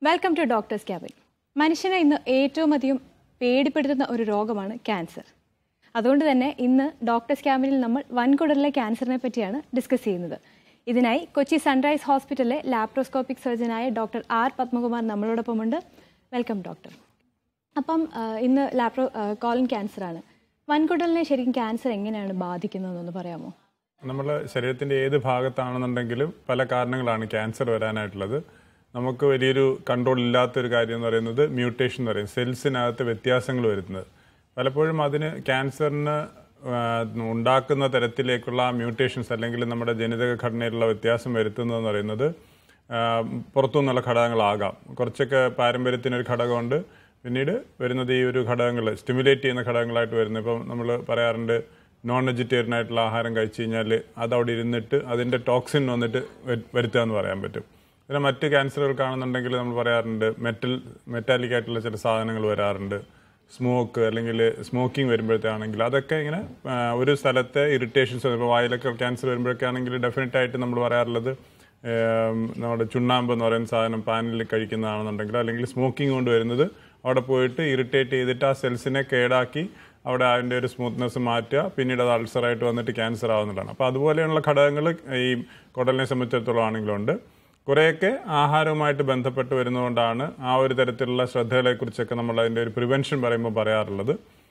Welcome to doctors cabin മനുഷ്യനെ ഇന്ന് ഏറ്റവും അധികം പേടിപ്പെടുത്തുന്ന ഒരു രോഗമാണ് ക്യാൻസർ അതുകൊണ്ട് തന്നെ ഇന്ന് ഡോക്ടേഴ്സ് ക്യാബിനിൽ നമ്മൾ വൻകുടലിലെ ക്യാൻസറിനെ പറ്റിയാണ് ഡിസ്കസ് ചെയ്യുന്നത് ഇതിനായി കൊച്ചി സൺറൈസ് ഹോസ്പിറ്റലിലെ ലാപ്രോസ്കോപ്പിക് സർജനായ ഡോക്ടർ ആർ പത്മകുമാർ നമ്മളോടൊപ്പമുണ്ട് വെൽക്കം ഡോക്ടർ അപ്പം ആ, ഇന്ന് ലാപ്രോ കോളൻ ക്യാൻസറാണ് വൻകുടലിനെ ശരിക്കും ക്യാൻസർ എങ്ങനെയാണ് ബാധിക്കുന്നതെന്നൊന്ന് പറയാമോ നമ്മൾ ശരീരത്തിന്റെ ഏത് ഭാഗത്താണെന്നുണ്ടെങ്കിലും പല കാരണങ്ങളാണ് ക്യാൻസർ വരാനായിട്ടുള്ളത് നമുക്ക് വലിയൊരു കൺട്രോൾ ഇല്ലാത്തൊരു കാര്യം എന്ന് പറയുന്നത് മ്യൂട്ടേഷൻ എന്ന് പറയും സെൽസിനകത്ത് വ്യത്യാസങ്ങൾ വരുന്നത് പലപ്പോഴും അതിന് ക്യാൻസറിന് ആ, ഉണ്ടാക്കുന്ന തരത്തിലേക്കുള്ള മ്യൂട്ടേഷൻസ് അല്ലെങ്കിൽ നമ്മുടെ ജനിതക ഘടനയിലുള്ള വ്യത്യാസം വരുത്തുന്നതെന്ന് പറയുന്നത് ആ, പുറത്തുനിന്നുള്ള ഘടകങ്ങളാകാം കുറച്ചൊക്കെ പാരമ്പര്യത്തിനൊരു ഘടകമുണ്ട് പിന്നീട് വരുന്നത് ഈ ഒരു ഘടകങ്ങൾ സ്റ്റിമുലേറ്റ് ചെയ്യുന്ന ഘടകങ്ങളായിട്ട് വരുന്നത് ഇപ്പം നമ്മൾ പറയാറുണ്ട് നോൺ വെജിറ്റേറിയൻ ആയിട്ടുള്ള ആഹാരം കഴിച്ചു കഴിഞ്ഞാൽ അത് അവിടെ ഇരുന്നിട്ട് അതിൻ്റെ ടോക്സിൻ വന്നിട്ട് വരു- വരുത്തുക എന്ന് പറയാൻ പറ്റും പിന്നെ മറ്റ് ക്യാൻസറുകൾക്കാണെന്നുണ്ടെങ്കിൽ നമ്മൾ പറയാറുണ്ട് മെറ്റൽ മെറ്റാലിക് ആയിട്ടുള്ള ചില സാധനങ്ങൾ വരാറുണ്ട് സ്മോക്ക് അല്ലെങ്കിൽ സ്മോക്കിംഗ് വരുമ്പോഴത്തേക്കാണെങ്കിൽ അതൊക്കെ ഇങ്ങനെ ആ, ഒരു സ്ഥലത്തെ ഇറിറ്റേഷൻസ് ഇപ്പോൾ വായിലൊക്കെ ക്യാൻസർ വരുമ്പോഴൊക്കെ ആണെങ്കിൽ ഡെഫിനറ്റ് ആയിട്ട് നമ്മൾ പറയാറുള്ളത് ഏം, നമ്മുടെ ചുണ്ണാമ്പ് എന്ന് പറയുന്ന സാധനം പാനിൽ കഴിക്കുന്നതാണെന്നുണ്ടെങ്കിൽ അല്ലെങ്കിൽ സ്മോക്കിംഗ് കൊണ്ട് വരുന്നത് അവിടെ പോയിട്ട് ഇറിറ്റേറ്റ് ചെയ്തിട്ട് ആ സെൽസിനെ കേടാക്കി അവിടെ അതിൻ്റെ ഒരു സ്മൂത്ത്നെസ് മാറ്റുക പിന്നീട് അത് അൾസറായിട്ട് വന്നിട്ട് ക്യാൻസർ ആവുന്നതാണ് അപ്പോൾ അതുപോലെയുള്ള ഘടകങ്ങൾ ഈ കുടലിനെ സംബന്ധിച്ചിടത്തോളം ആണെങ്കിലുണ്ട് കുറേയൊക്കെ ആഹാരവുമായിട്ട് ബന്ധപ്പെട്ട് വരുന്നതുകൊണ്ടാണ് ആ ഒരു തരത്തിലുള്ള ശ്രദ്ധകളെക്കുറിച്ചൊക്കെ നമ്മൾ അതിൻ്റെ ഒരു പ്രിവെൻഷൻ പറയുമ്പോൾ പറയാറുള്ളത്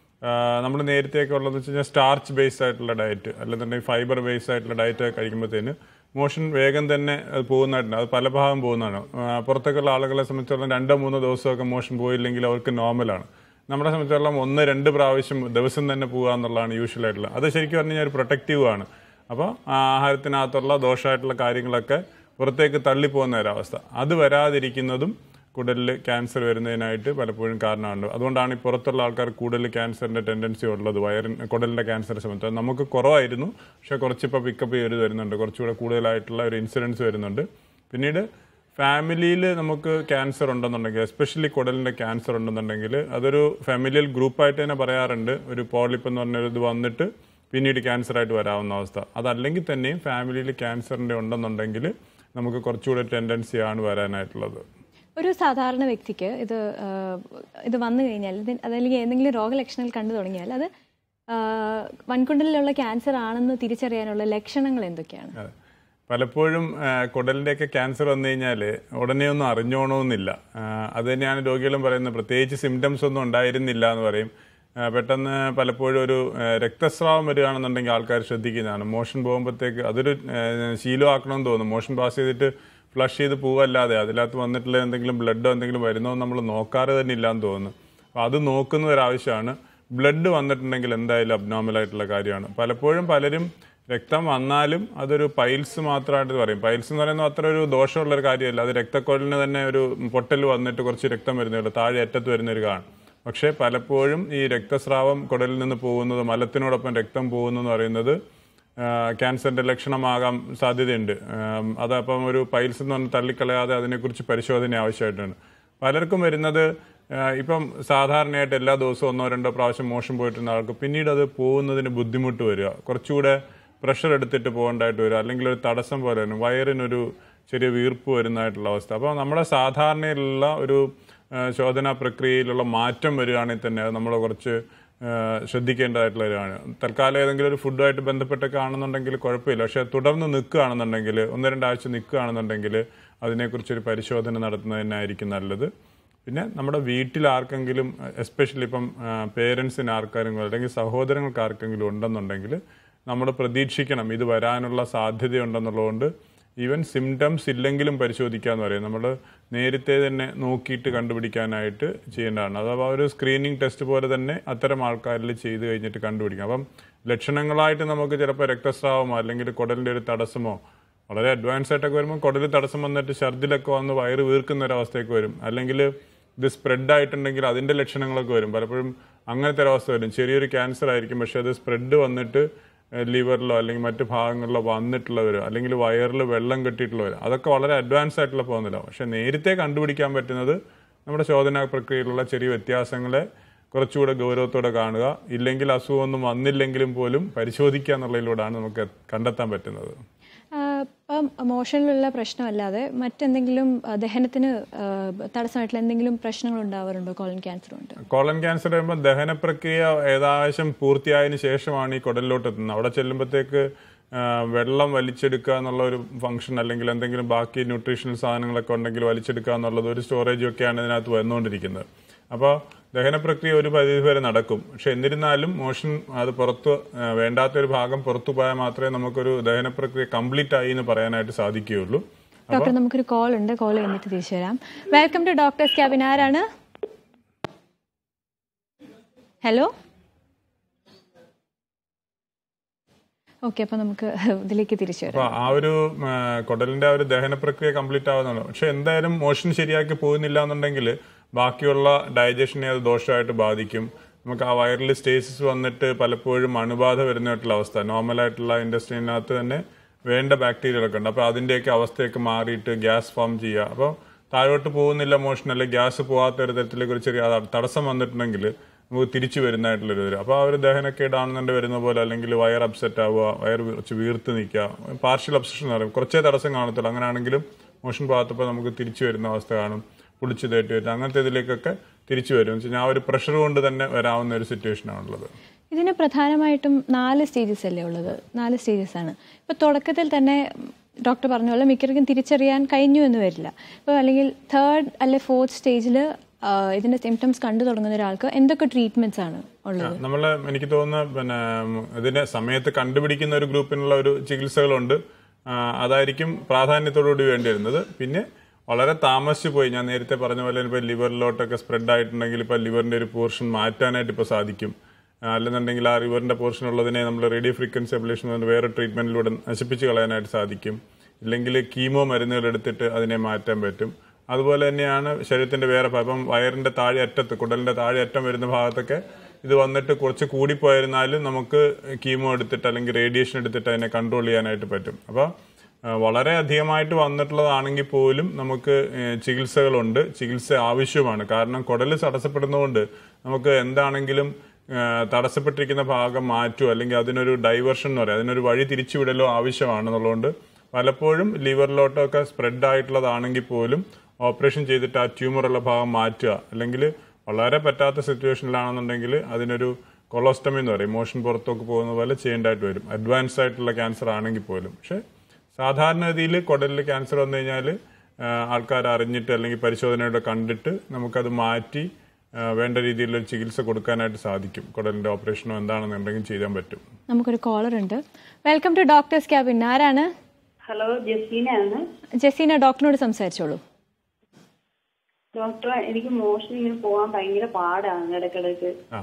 നമ്മൾ നേരത്തെയൊക്കെ ഉള്ളതെന്ന് വെച്ച് കഴിഞ്ഞാൽ സ്റ്റാർച്ച് ബേസ്ഡ് ആയിട്ടുള്ള ഡയറ്റ് അല്ലെന്നുണ്ടെങ്കിൽ ഫൈബർ ബേസ്ഡ് ആയിട്ടുള്ള ഡയറ്റ് കഴിക്കുമ്പോഴത്തേന് മോഷൻ വേഗം തന്നെ അത് പോകുന്നതായിട്ടുണ്ട് അത് പല ഭാഗം പോകുന്നതാണ് ആ, പുറത്തൊക്കെയുള്ള ആളുകളെ സംബന്ധിച്ചിടത്തോളം രണ്ടോ മൂന്നോ ദിവസമൊക്കെ മോഷൻ പോയില്ലെങ്കിൽ അവർക്ക് നോർമലാണ് നമ്മളെ സംബന്ധിച്ചിടത്തോളം ഒന്ന് രണ്ട് പ്രാവശ്യം ദിവസം തന്നെ പോകുക എന്നുള്ളതാണ് യൂഷ്വൽ ആയിട്ടുള്ളത് അത് ശരിക്കും പറഞ്ഞു കഴിഞ്ഞാൽ ഒരു പ്രൊട്ടക്റ്റീവ് ആണ് അപ്പോൾ ആഹാരത്തിനകത്തുള്ള ദോഷമായിട്ടുള്ള കാര്യങ്ങളൊക്കെ പുറത്തേക്ക് തള്ളിപ്പോകുന്ന ഒരവസ്ഥ അത് വരാതിരിക്കുന്നതും കുടലിൽ ക്യാൻസർ വരുന്നതിനായിട്ട് പലപ്പോഴും കാരണമാണ് അതുകൊണ്ടാണ് ഈ പുറത്തുള്ള ആൾക്കാർ കൂടുതൽ ക്യാൻസറിന്റെ ടെൻഡൻസി ഉള്ളത് വയറിന് കുടലിന്റെ ക്യാൻസർ സംബന്ധിച്ച് നമുക്ക് കുറവായിരുന്നു പക്ഷെ കുറച്ചിപ്പോൾ പിക്കപ്പ് ചെയ്ത് വരുന്നുണ്ട് കുറച്ചുകൂടെ കൂടുതലായിട്ടുള്ള ഒരു ഇൻസിഡൻസ് വരുന്നുണ്ട് പിന്നീട് ഫാമിലിയിൽ നമുക്ക് ക്യാൻസർ ഉണ്ടെന്നുണ്ടെങ്കിൽ എസ്പെഷ്യലി കുടലിന്റെ ക്യാൻസർ ഉണ്ടെന്നുണ്ടെങ്കിൽ അതൊരു ഫാമിലിയൽ ഗ്രൂപ്പായിട്ട് തന്നെ പറയാറുണ്ട് ഒരു പോളിപ്പ് എന്ന് പറഞ്ഞൊരു ഇത് വന്നിട്ട് പിന്നീട് ക്യാൻസർ ആയിട്ട് വരാവുന്ന അവസ്ഥ അതല്ലെങ്കിൽ തന്നെയും ഫാമിലിയിൽ ക്യാൻസറിന്റെ ഉണ്ടെന്നുണ്ടെങ്കിൽ നമുക്ക് കുറച്ചുകൂടെ ടെൻഡൻസിയാണ് വരാനായിട്ടുള്ളത് ഒരു സാധാരണ വ്യക്തിക്ക് ഇത് ആ, ഇത് വന്നു കഴിഞ്ഞാൽ ഇത് അതല്ലെങ്കിൽ എന്തെങ്കിലും രോഗലക്ഷണങ്ങൾ കണ്ടു തുടങ്ങിയാൽ അത് ആ, വൻകുടലിലുള്ള ക്യാൻസർ ആണെന്ന് തിരിച്ചറിയാനുള്ള ലക്ഷണങ്ങൾ എന്തൊക്കെയാണ് അതെ. പലപ്പോഴും ആ, കുടലിന്റെയൊക്കെ ക്യാൻസർ വന്നു കഴിഞ്ഞാൽ ഉടനെ ഒന്നും അറിഞ്ഞോണമെന്നില്ല ആ, അത് തന്നെയാണ് രോഗികളും പറയുന്നത് പ്രത്യേകിച്ച് സിംറ്റംസ് ഒന്നും ഉണ്ടായിരുന്നില്ല എന്ന് പറയും ആ, പെട്ടെന്ന് പലപ്പോഴും ഒരു ആ, രക്തസ്രാവം വരികയാണെന്നുണ്ടെങ്കിൽ ആൾക്കാർ ശ്രദ്ധിക്കുന്നതാണ് മോഷൻ പോകുമ്പോഴത്തേക്ക് അതൊരു ആ, ശീലമാക്കണമെന്ന് തോന്നുന്നു മോഷൻ പാസ് ചെയ്തിട്ട് ഫ്ലഷ് ചെയ്ത് പോവല്ലാതെ അതിനകത്ത് വന്നിട്ടുള്ള എന്തെങ്കിലും ബ്ലഡോ എന്തെങ്കിലും വരുന്നോ എന്ന് നമ്മൾ നോക്കാറ് തന്നെ ഇല്ലാന്ന് തോന്നുന്നു അപ്പോൾ അത് നോക്കുന്ന ഒരു ആവശ്യമാണ് ബ്ലഡ് വന്നിട്ടുണ്ടെങ്കിൽ എന്തായാലും അബ്നോർമൽ ആയിട്ടുള്ള കാര്യമാണ് പലപ്പോഴും പലരും രക്തം വന്നാലും അതൊരു പൈൽസ് മാത്രമായിട്ട് പറയും പൈൽസ് എന്ന് പറയുന്നത് അത്ര ഒരു ദോഷമുള്ള ഒരു കാര്യമല്ല അത് രക്തക്കൊഴലിന് തന്നെ ഒരു പൊട്ടൽ വന്നിട്ട് കുറച്ച് രക്തം വരുന്നുള്ളൂ താഴെ അറ്റത്ത് വരുന്ന ഒരു കാണും പക്ഷേ പലപ്പോഴും ഈ രക്തസ്രാവം കുടലിൽ നിന്ന് പോകുന്നത് മലത്തിനോടൊപ്പം രക്തം പോകുന്നതെന്ന് പറയുന്നത് ആ, ക്യാൻസറിന്റെ ലക്ഷണമാകാൻ സാധ്യതയുണ്ട് ആം, അതപ്പം ഒരു പൈൽസ് എന്ന് പറഞ്ഞ് തള്ളിക്കളയാതെ അതിനെക്കുറിച്ച് പരിശോധന ആവശ്യമായിട്ടാണ് പലർക്കും വരുന്നത് ആ, ഇപ്പം സാധാരണയായിട്ട് എല്ലാ ദിവസവും ഒന്നോ രണ്ടോ പ്രാവശ്യം മോശം പോയിട്ടുള്ള ആൾക്ക് പിന്നീട് അത് പോകുന്നതിന് ബുദ്ധിമുട്ട് വരിക കുറച്ചുകൂടെ പ്രഷർ എടുത്തിട്ട് പോകേണ്ടതായിട്ട് വരിക അല്ലെങ്കിൽ ഒരു തടസ്സം പോലെ വരും വയറിനൊരു ചെറിയ വീർപ്പ് വരുന്നതായിട്ടുള്ള അവസ്ഥ അപ്പോൾ നമ്മുടെ സാധാരണയിലുള്ള ഒരു ആ, ശോധനാ പ്രക്രിയയിലുള്ള മാറ്റം വരികയാണെങ്കിൽ തന്നെ അത് നമ്മൾ കുറച്ച് ആ, ശ്രദ്ധിക്കേണ്ടതായിട്ടുള്ള കാര്യമാണ് തൽക്കാലം ഏതെങ്കിലും ഒരു ഫുഡുമായിട്ട് ബന്ധപ്പെട്ടൊക്കെ ആണെന്നുണ്ടെങ്കിൽ കുഴപ്പമില്ല പക്ഷെ തുടർന്ന് നിൽക്കുകയാണെന്നുണ്ടെങ്കിൽ ഒന്ന് രണ്ടാഴ്ച നിൽക്കുകയാണെന്നുണ്ടെങ്കിൽ അതിനെക്കുറിച്ചൊരു പരിശോധന നടത്തുന്നതിനായിരിക്കും നല്ലത് പിന്നെ നമ്മുടെ വീട്ടിൽ ആർക്കെങ്കിലും എസ്പെഷ്യലി ഇപ്പം പേരൻസിന് ആർക്കാരെങ്കിലും അല്ലെങ്കിൽ സഹോദരങ്ങൾക്ക് ആർക്കെങ്കിലും ഉണ്ടെന്നുണ്ടെങ്കിൽ നമ്മൾ പ്രതീക്ഷിക്കണം ഇത് വരാനുള്ള സാധ്യതയുണ്ടെന്നുള്ളതുകൊണ്ട് ഈവൻ സിംറ്റംസ് ഇല്ലെങ്കിലും പരിശോധിക്കാന്ന് പറയും നമ്മൾ നേരത്തെ തന്നെ നോക്കിയിട്ട് കണ്ടുപിടിക്കാനായിട്ട് ചെയ്യേണ്ടതാണ് അഥവാ ഒരു സ്ക്രീനിങ് ടെസ്റ്റ് പോലെ തന്നെ അത്തരം ആൾക്കാരിൽ ചെയ്ത് കഴിഞ്ഞിട്ട് കണ്ടുപിടിക്കാം അപ്പം ലക്ഷണങ്ങളായിട്ട് നമുക്ക് ചിലപ്പോൾ രക്തസ്രാവമോ അല്ലെങ്കിൽ കുടലിൻ്റെ ഒരു തടസ്സമോ വളരെ അഡ്വാൻസ് ആയിട്ടൊക്കെ വരുമ്പോൾ കുടലിൽ തടസ്സം വന്നിട്ട് ഛർദിലൊക്കെ വന്ന് വയറ് വീർക്കുന്ന ഒരു അവസ്ഥയൊക്കെ വരും അല്ലെങ്കിൽ ഇത് സ്പ്രെഡ് ആയിട്ടുണ്ടെങ്കിൽ അതിൻ്റെ ലക്ഷണങ്ങളൊക്കെ വരും പലപ്പോഴും അങ്ങനത്തെ ഒരു അവസ്ഥ വരും ചെറിയൊരു ക്യാൻസർ ആയിരിക്കും പക്ഷെ അത് സ്പ്രെഡ് വന്നിട്ട് ലിവറിലോ അല്ലെങ്കിൽ മറ്റ് ഭാഗങ്ങളിലോ വന്നിട്ടുള്ളവരോ അല്ലെങ്കിൽ വയറിൽ വെള്ളം കെട്ടിയിട്ടുള്ളവരോ അതൊക്കെ വളരെ അഡ്വാൻസ് ആയിട്ടുള്ള പോകുന്നില്ല പക്ഷെ നേരത്തെ കണ്ടുപിടിക്കാൻ പറ്റുന്നത് നമ്മുടെ ശോധനാ പ്രക്രിയയിലുള്ള ചെറിയ വ്യത്യാസങ്ങളെ കുറച്ചുകൂടെ ഗൗരവത്തോടെ കാണുക ഇല്ലെങ്കിൽ അസുഖമൊന്നും വന്നില്ലെങ്കിലും പോലും പരിശോധിക്കുക എന്നുള്ളതിലൂടെയാണ് നമുക്ക് കണ്ടെത്താൻ പറ്റുന്നത് ആ, അപ്പം മോഷനിലുള്ള പ്രശ്നമല്ലാതെ മറ്റെന്തെങ്കിലും ആ, ദഹനത്തിന് ആ, തടസ്സമായിട്ടുള്ള എന്തെങ്കിലും പ്രശ്നങ്ങൾ ഉണ്ടാവാറുണ്ടോ കോളൻ ക്യാൻസർ കൊണ്ട് കോളൻ ക്യാൻസർ വരുമ്പോൾ ദഹന പ്രക്രിയ ഏകദേശം പൂർത്തിയായതിനു ശേഷമാണ് ഈ കുടലിലോട്ട് എത്തുന്നത് അവിടെ ചെല്ലുമ്പോഴത്തേക്ക് ആ, വെള്ളം വലിച്ചെടുക്കുക എന്നുള്ള ഒരു ഫംഗ്ഷൻ അല്ലെങ്കിൽ എന്തെങ്കിലും ബാക്കി ന്യൂട്രീഷണൽ സാധനങ്ങളൊക്കെ ഉണ്ടെങ്കിൽ വലിച്ചെടുക്കുക എന്നുള്ളത് ഒരു സ്റ്റോറേജും ഒക്കെയാണ് ഇതിനകത്ത് വന്നുകൊണ്ടിരിക്കുന്നത് അപ്പോൾ ദഹന പ്രക്രിയ ഒരു പരിധി വരെ നടക്കും പക്ഷെ എന്നിരുന്നാലും മോഷൻ അത് പുറത്ത് ആ, വേണ്ടാത്തൊരു ഭാഗം പുറത്തു പോയാൽ മാത്രമേ നമുക്കൊരു ദഹന പ്രക്രിയ കംപ്ലീറ്റ് ആയി എന്ന് പറയാനായിട്ട് സാധിക്കുകയുള്ളൂ ഡോക്ടർ നമുക്കൊരു കോൾ ഉണ്ട് കോൾ കഴിഞ്ഞിട്ട് തിരിച്ചു വരാം വെൽക്കം ടു ഡോക്ടേഴ്സ് ക്യാബിൻ ആരാണ് ഹലോ ഓക്കെ അപ്പൊ നമുക്ക് ഇതിലേക്ക് തിരിച്ചു വരാം അപ്പൊ ആ ഒരു ആ, കുടലിന്റെ ആ ഒരു ദഹന പ്രക്രിയ കംപ്ലീറ്റ് ആവുന്നുണ്ട് പക്ഷെ എന്തായാലും മോഷൻ ശരിയാക്കി പോകുന്നില്ല എന്നുണ്ടെങ്കിൽ ബാക്കിയുള്ള ഡൈജഷനെ അത് ദോഷമായിട്ട് ബാധിക്കും നമുക്ക് ആ വയറിൽ സ്റ്റേസിസ് വന്നിട്ട് പലപ്പോഴും അണുബാധ വരുന്നതായിട്ടുള്ള അവസ്ഥ നോർമലായിട്ടുള്ള ഇൻഡസ്ട്രീനകത്ത് തന്നെ വേണ്ട ബാക്ടീരിയകളൊക്കെ ഉണ്ട് അപ്പോൾ അതിൻ്റെയൊക്കെ അവസ്ഥയൊക്കെ മാറിയിട്ട് ഗ്യാസ് ഫോം ചെയ്യുക അപ്പോൾ താഴോട്ട് പോകുന്നില്ല മോഷൻ അല്ലെങ്കിൽ ഗ്യാസ് പോകാത്ത ഒരു തരത്തിലേക്ക് ഒരു ചെറിയ ത- തടസ്സം വന്നിട്ടുണ്ടെങ്കിൽ നമുക്ക് തിരിച്ചു വരുന്നതായിട്ടുള്ളൊരു വരും അപ്പോൾ ആ ഒരു ദഹനക്കേടാണെന്നുണ്ട് വരുന്ന പോലെ അല്ലെങ്കിൽ വയർ അപ്സെറ്റ് ആവുക വയർ കുറച്ച് വീർത്ത് നിൽക്കുക പാർഷ്യൽ അബ്സഷൻ എന്ന് പറയും കുറച്ചേ തടസ്സം കാണത്തുള്ളൂ അങ്ങനെയാണെങ്കിലും മോഷൻ ഭാഗത്തപ്പോൾ നമുക്ക് തിരിച്ചു വരുന്ന അവസ്ഥ കാണും പുളിച്ചു തേറ്റി വരും അങ്ങനത്തെ ഇതിലേക്കൊക്കെ തിരിച്ചു വരും എന്ന് വെച്ചാൽ ആ ഒരു പ്രഷർ കൊണ്ട് തന്നെ വരാവുന്ന ഒരു സിറ്റുവേഷൻ ആണുള്ളത് ഇതിന് പ്രധാനമായിട്ടും നാല് സ്റ്റേജസ് അല്ലേ ഉള്ളത് നാല് സ്റ്റേജസ് ആണ് ഇപ്പൊ തുടക്കത്തിൽ തന്നെ ഡോക്ടർ പറഞ്ഞ പോലെ മിക്കവർക്കും തിരിച്ചറിയാൻ കഴിഞ്ഞു എന്ന് വരില്ല ഇപ്പോൾ അല്ലെങ്കിൽ തേർഡ് അല്ലെ ഫോർത്ത് സ്റ്റേജിൽ ഇതിന്റെ സിംറ്റംസ് കണ്ടു തുടങ്ങുന്ന ഒരാൾക്ക് എന്തൊക്കെ ട്രീറ്റ്മെന്റ്സ് ആണ് ഉള്ളത് നമ്മൾ എനിക്ക് തോന്നുന്നു പിന്നെ ഉം, ഇതിനെ സമയത്ത് കണ്ടുപിടിക്കുന്ന ഒരു ഗ്രൂപ്പിനുള്ള ഒരു ചികിത്സകളുണ്ട് ആ, അതായിരിക്കും പ്രാധാന്യത്തോടുകൂടി വേണ്ടി വരുന്നത് പിന്നെ വളരെ താമസിച്ചു പോയി ഞാൻ നേരത്തെ പറഞ്ഞ പോലെ ഇപ്പോൾ ലിവറിലോട്ടൊക്കെ സ്പ്രെഡ് ആയിട്ടുണ്ടെങ്കിൽ ഇപ്പോൾ ലിവറിന്റെ ഒരു പോർഷൻ മാറ്റാനായിട്ട് ഇപ്പോൾ സാധിക്കും ആ, അല്ലെന്നുണ്ടെങ്കിൽ ആ റിവറിന്റെ പോർഷൻ ഉള്ളതിനെ നമ്മൾ റേഡിയോ ഫ്രീക്വൻസി അബ്ലേഷൻ എന്ന് വേറെ ട്രീറ്റ്മെന്റിലൂടെ നശിപ്പിച്ച് കളയാനായിട്ട് സാധിക്കും ഇല്ലെങ്കിൽ കീമോ മരുന്നുകൾ എടുത്തിട്ട് അതിനെ മാറ്റാൻ പറ്റും അതുപോലെ തന്നെയാണ് ശരീരത്തിന്റെ വേറെ ഭാഗം ഇപ്പം വയറിന്റെ താഴെ അറ്റത്ത് കുടലിന്റെ താഴെ അറ്റം വരുന്ന ഭാഗത്തൊക്കെ ഇത് വന്നിട്ട് കുറച്ച് കൂടിപ്പോയിരുന്നാലും നമുക്ക് കീമോ എടുത്തിട്ട് അല്ലെങ്കിൽ റേഡിയേഷൻ എടുത്തിട്ട് അതിനെ കൺട്രോൾ ചെയ്യാനായിട്ട് പറ്റും അപ്പോൾ വളരെ അധികമായിട്ട് വന്നിട്ടുള്ളതാണെങ്കിൽ പോലും നമുക്ക് ഏഹ്, ചികിത്സകളുണ്ട് ചികിത്സ ആവശ്യമാണ് കാരണം കുടൽ തടസ്സപ്പെടുന്നതുകൊണ്ട് നമുക്ക് എന്താണെങ്കിലും ഏഹ്, തടസ്സപ്പെട്ടിരിക്കുന്ന ഭാഗം മാറ്റുമോ അല്ലെങ്കിൽ അതിനൊരു ഡൈവേർഷൻ എന്ന് പറയാം അതിനൊരു വഴി തിരിച്ചുവിടലോ ആവശ്യമാണെന്നുള്ളതുകൊണ്ട് പലപ്പോഴും ലിവറിലോട്ടൊക്കെ സ്പ്രെഡ് ആയിട്ടുള്ളതാണെങ്കിൽ പോലും ഓപ്പറേഷൻ ചെയ്തിട്ട് ആ ട്യൂമറുള്ള ഭാഗം മാറ്റുക അല്ലെങ്കിൽ വളരെ പറ്റാത്ത സിറ്റുവേഷനിലാണെന്നുണ്ടെങ്കിൽ അതിനൊരു കൊളോസ്റ്റമി എന്ന് പറയും മോഷൻ പുറത്തേക്ക് പോകുന്ന പോലെ ചെയ്യേണ്ടതായിട്ട് വരും അഡ്വാൻസ് ആയിട്ടുള്ള ക്യാൻസർ ആണെങ്കിൽ പോലും പക്ഷെ സാധാരണഗതിയിൽ കുടലിൽ ക്യാൻസർ വന്നു കഴിഞ്ഞാൽ ആൾക്കാർ അറിഞ്ഞിട്ട് അല്ലെങ്കിൽ പരിശോധനയോടെ കണ്ടിട്ട് നമുക്കത് മാറ്റി ആ, വേണ്ട രീതിയിലുള്ള ചികിത്സ കൊടുക്കാനായിട്ട് സാധിക്കും കുടലിന്റെ ഓപ്പറേഷനോ എന്താണെന്നുണ്ടെങ്കിൽ ചെയ്യാൻ പറ്റും നമുക്കൊരു കോളർ ഉണ്ട് വെൽക്കം ടു ഡോക്ടേഴ്സ് ക്യാബിൻ ആരാണ് ഹലോ ജസീനയാണ് ജസീന ഡോക്ടറിനോട് സംസാരിച്ചോളൂ ഡോക്ടർ എനിക്ക് മോഷൻ ഇങ്ങനെ പോകാൻ ഭയങ്കര പാടാണ് ഇടക്കിടക്ക് ആ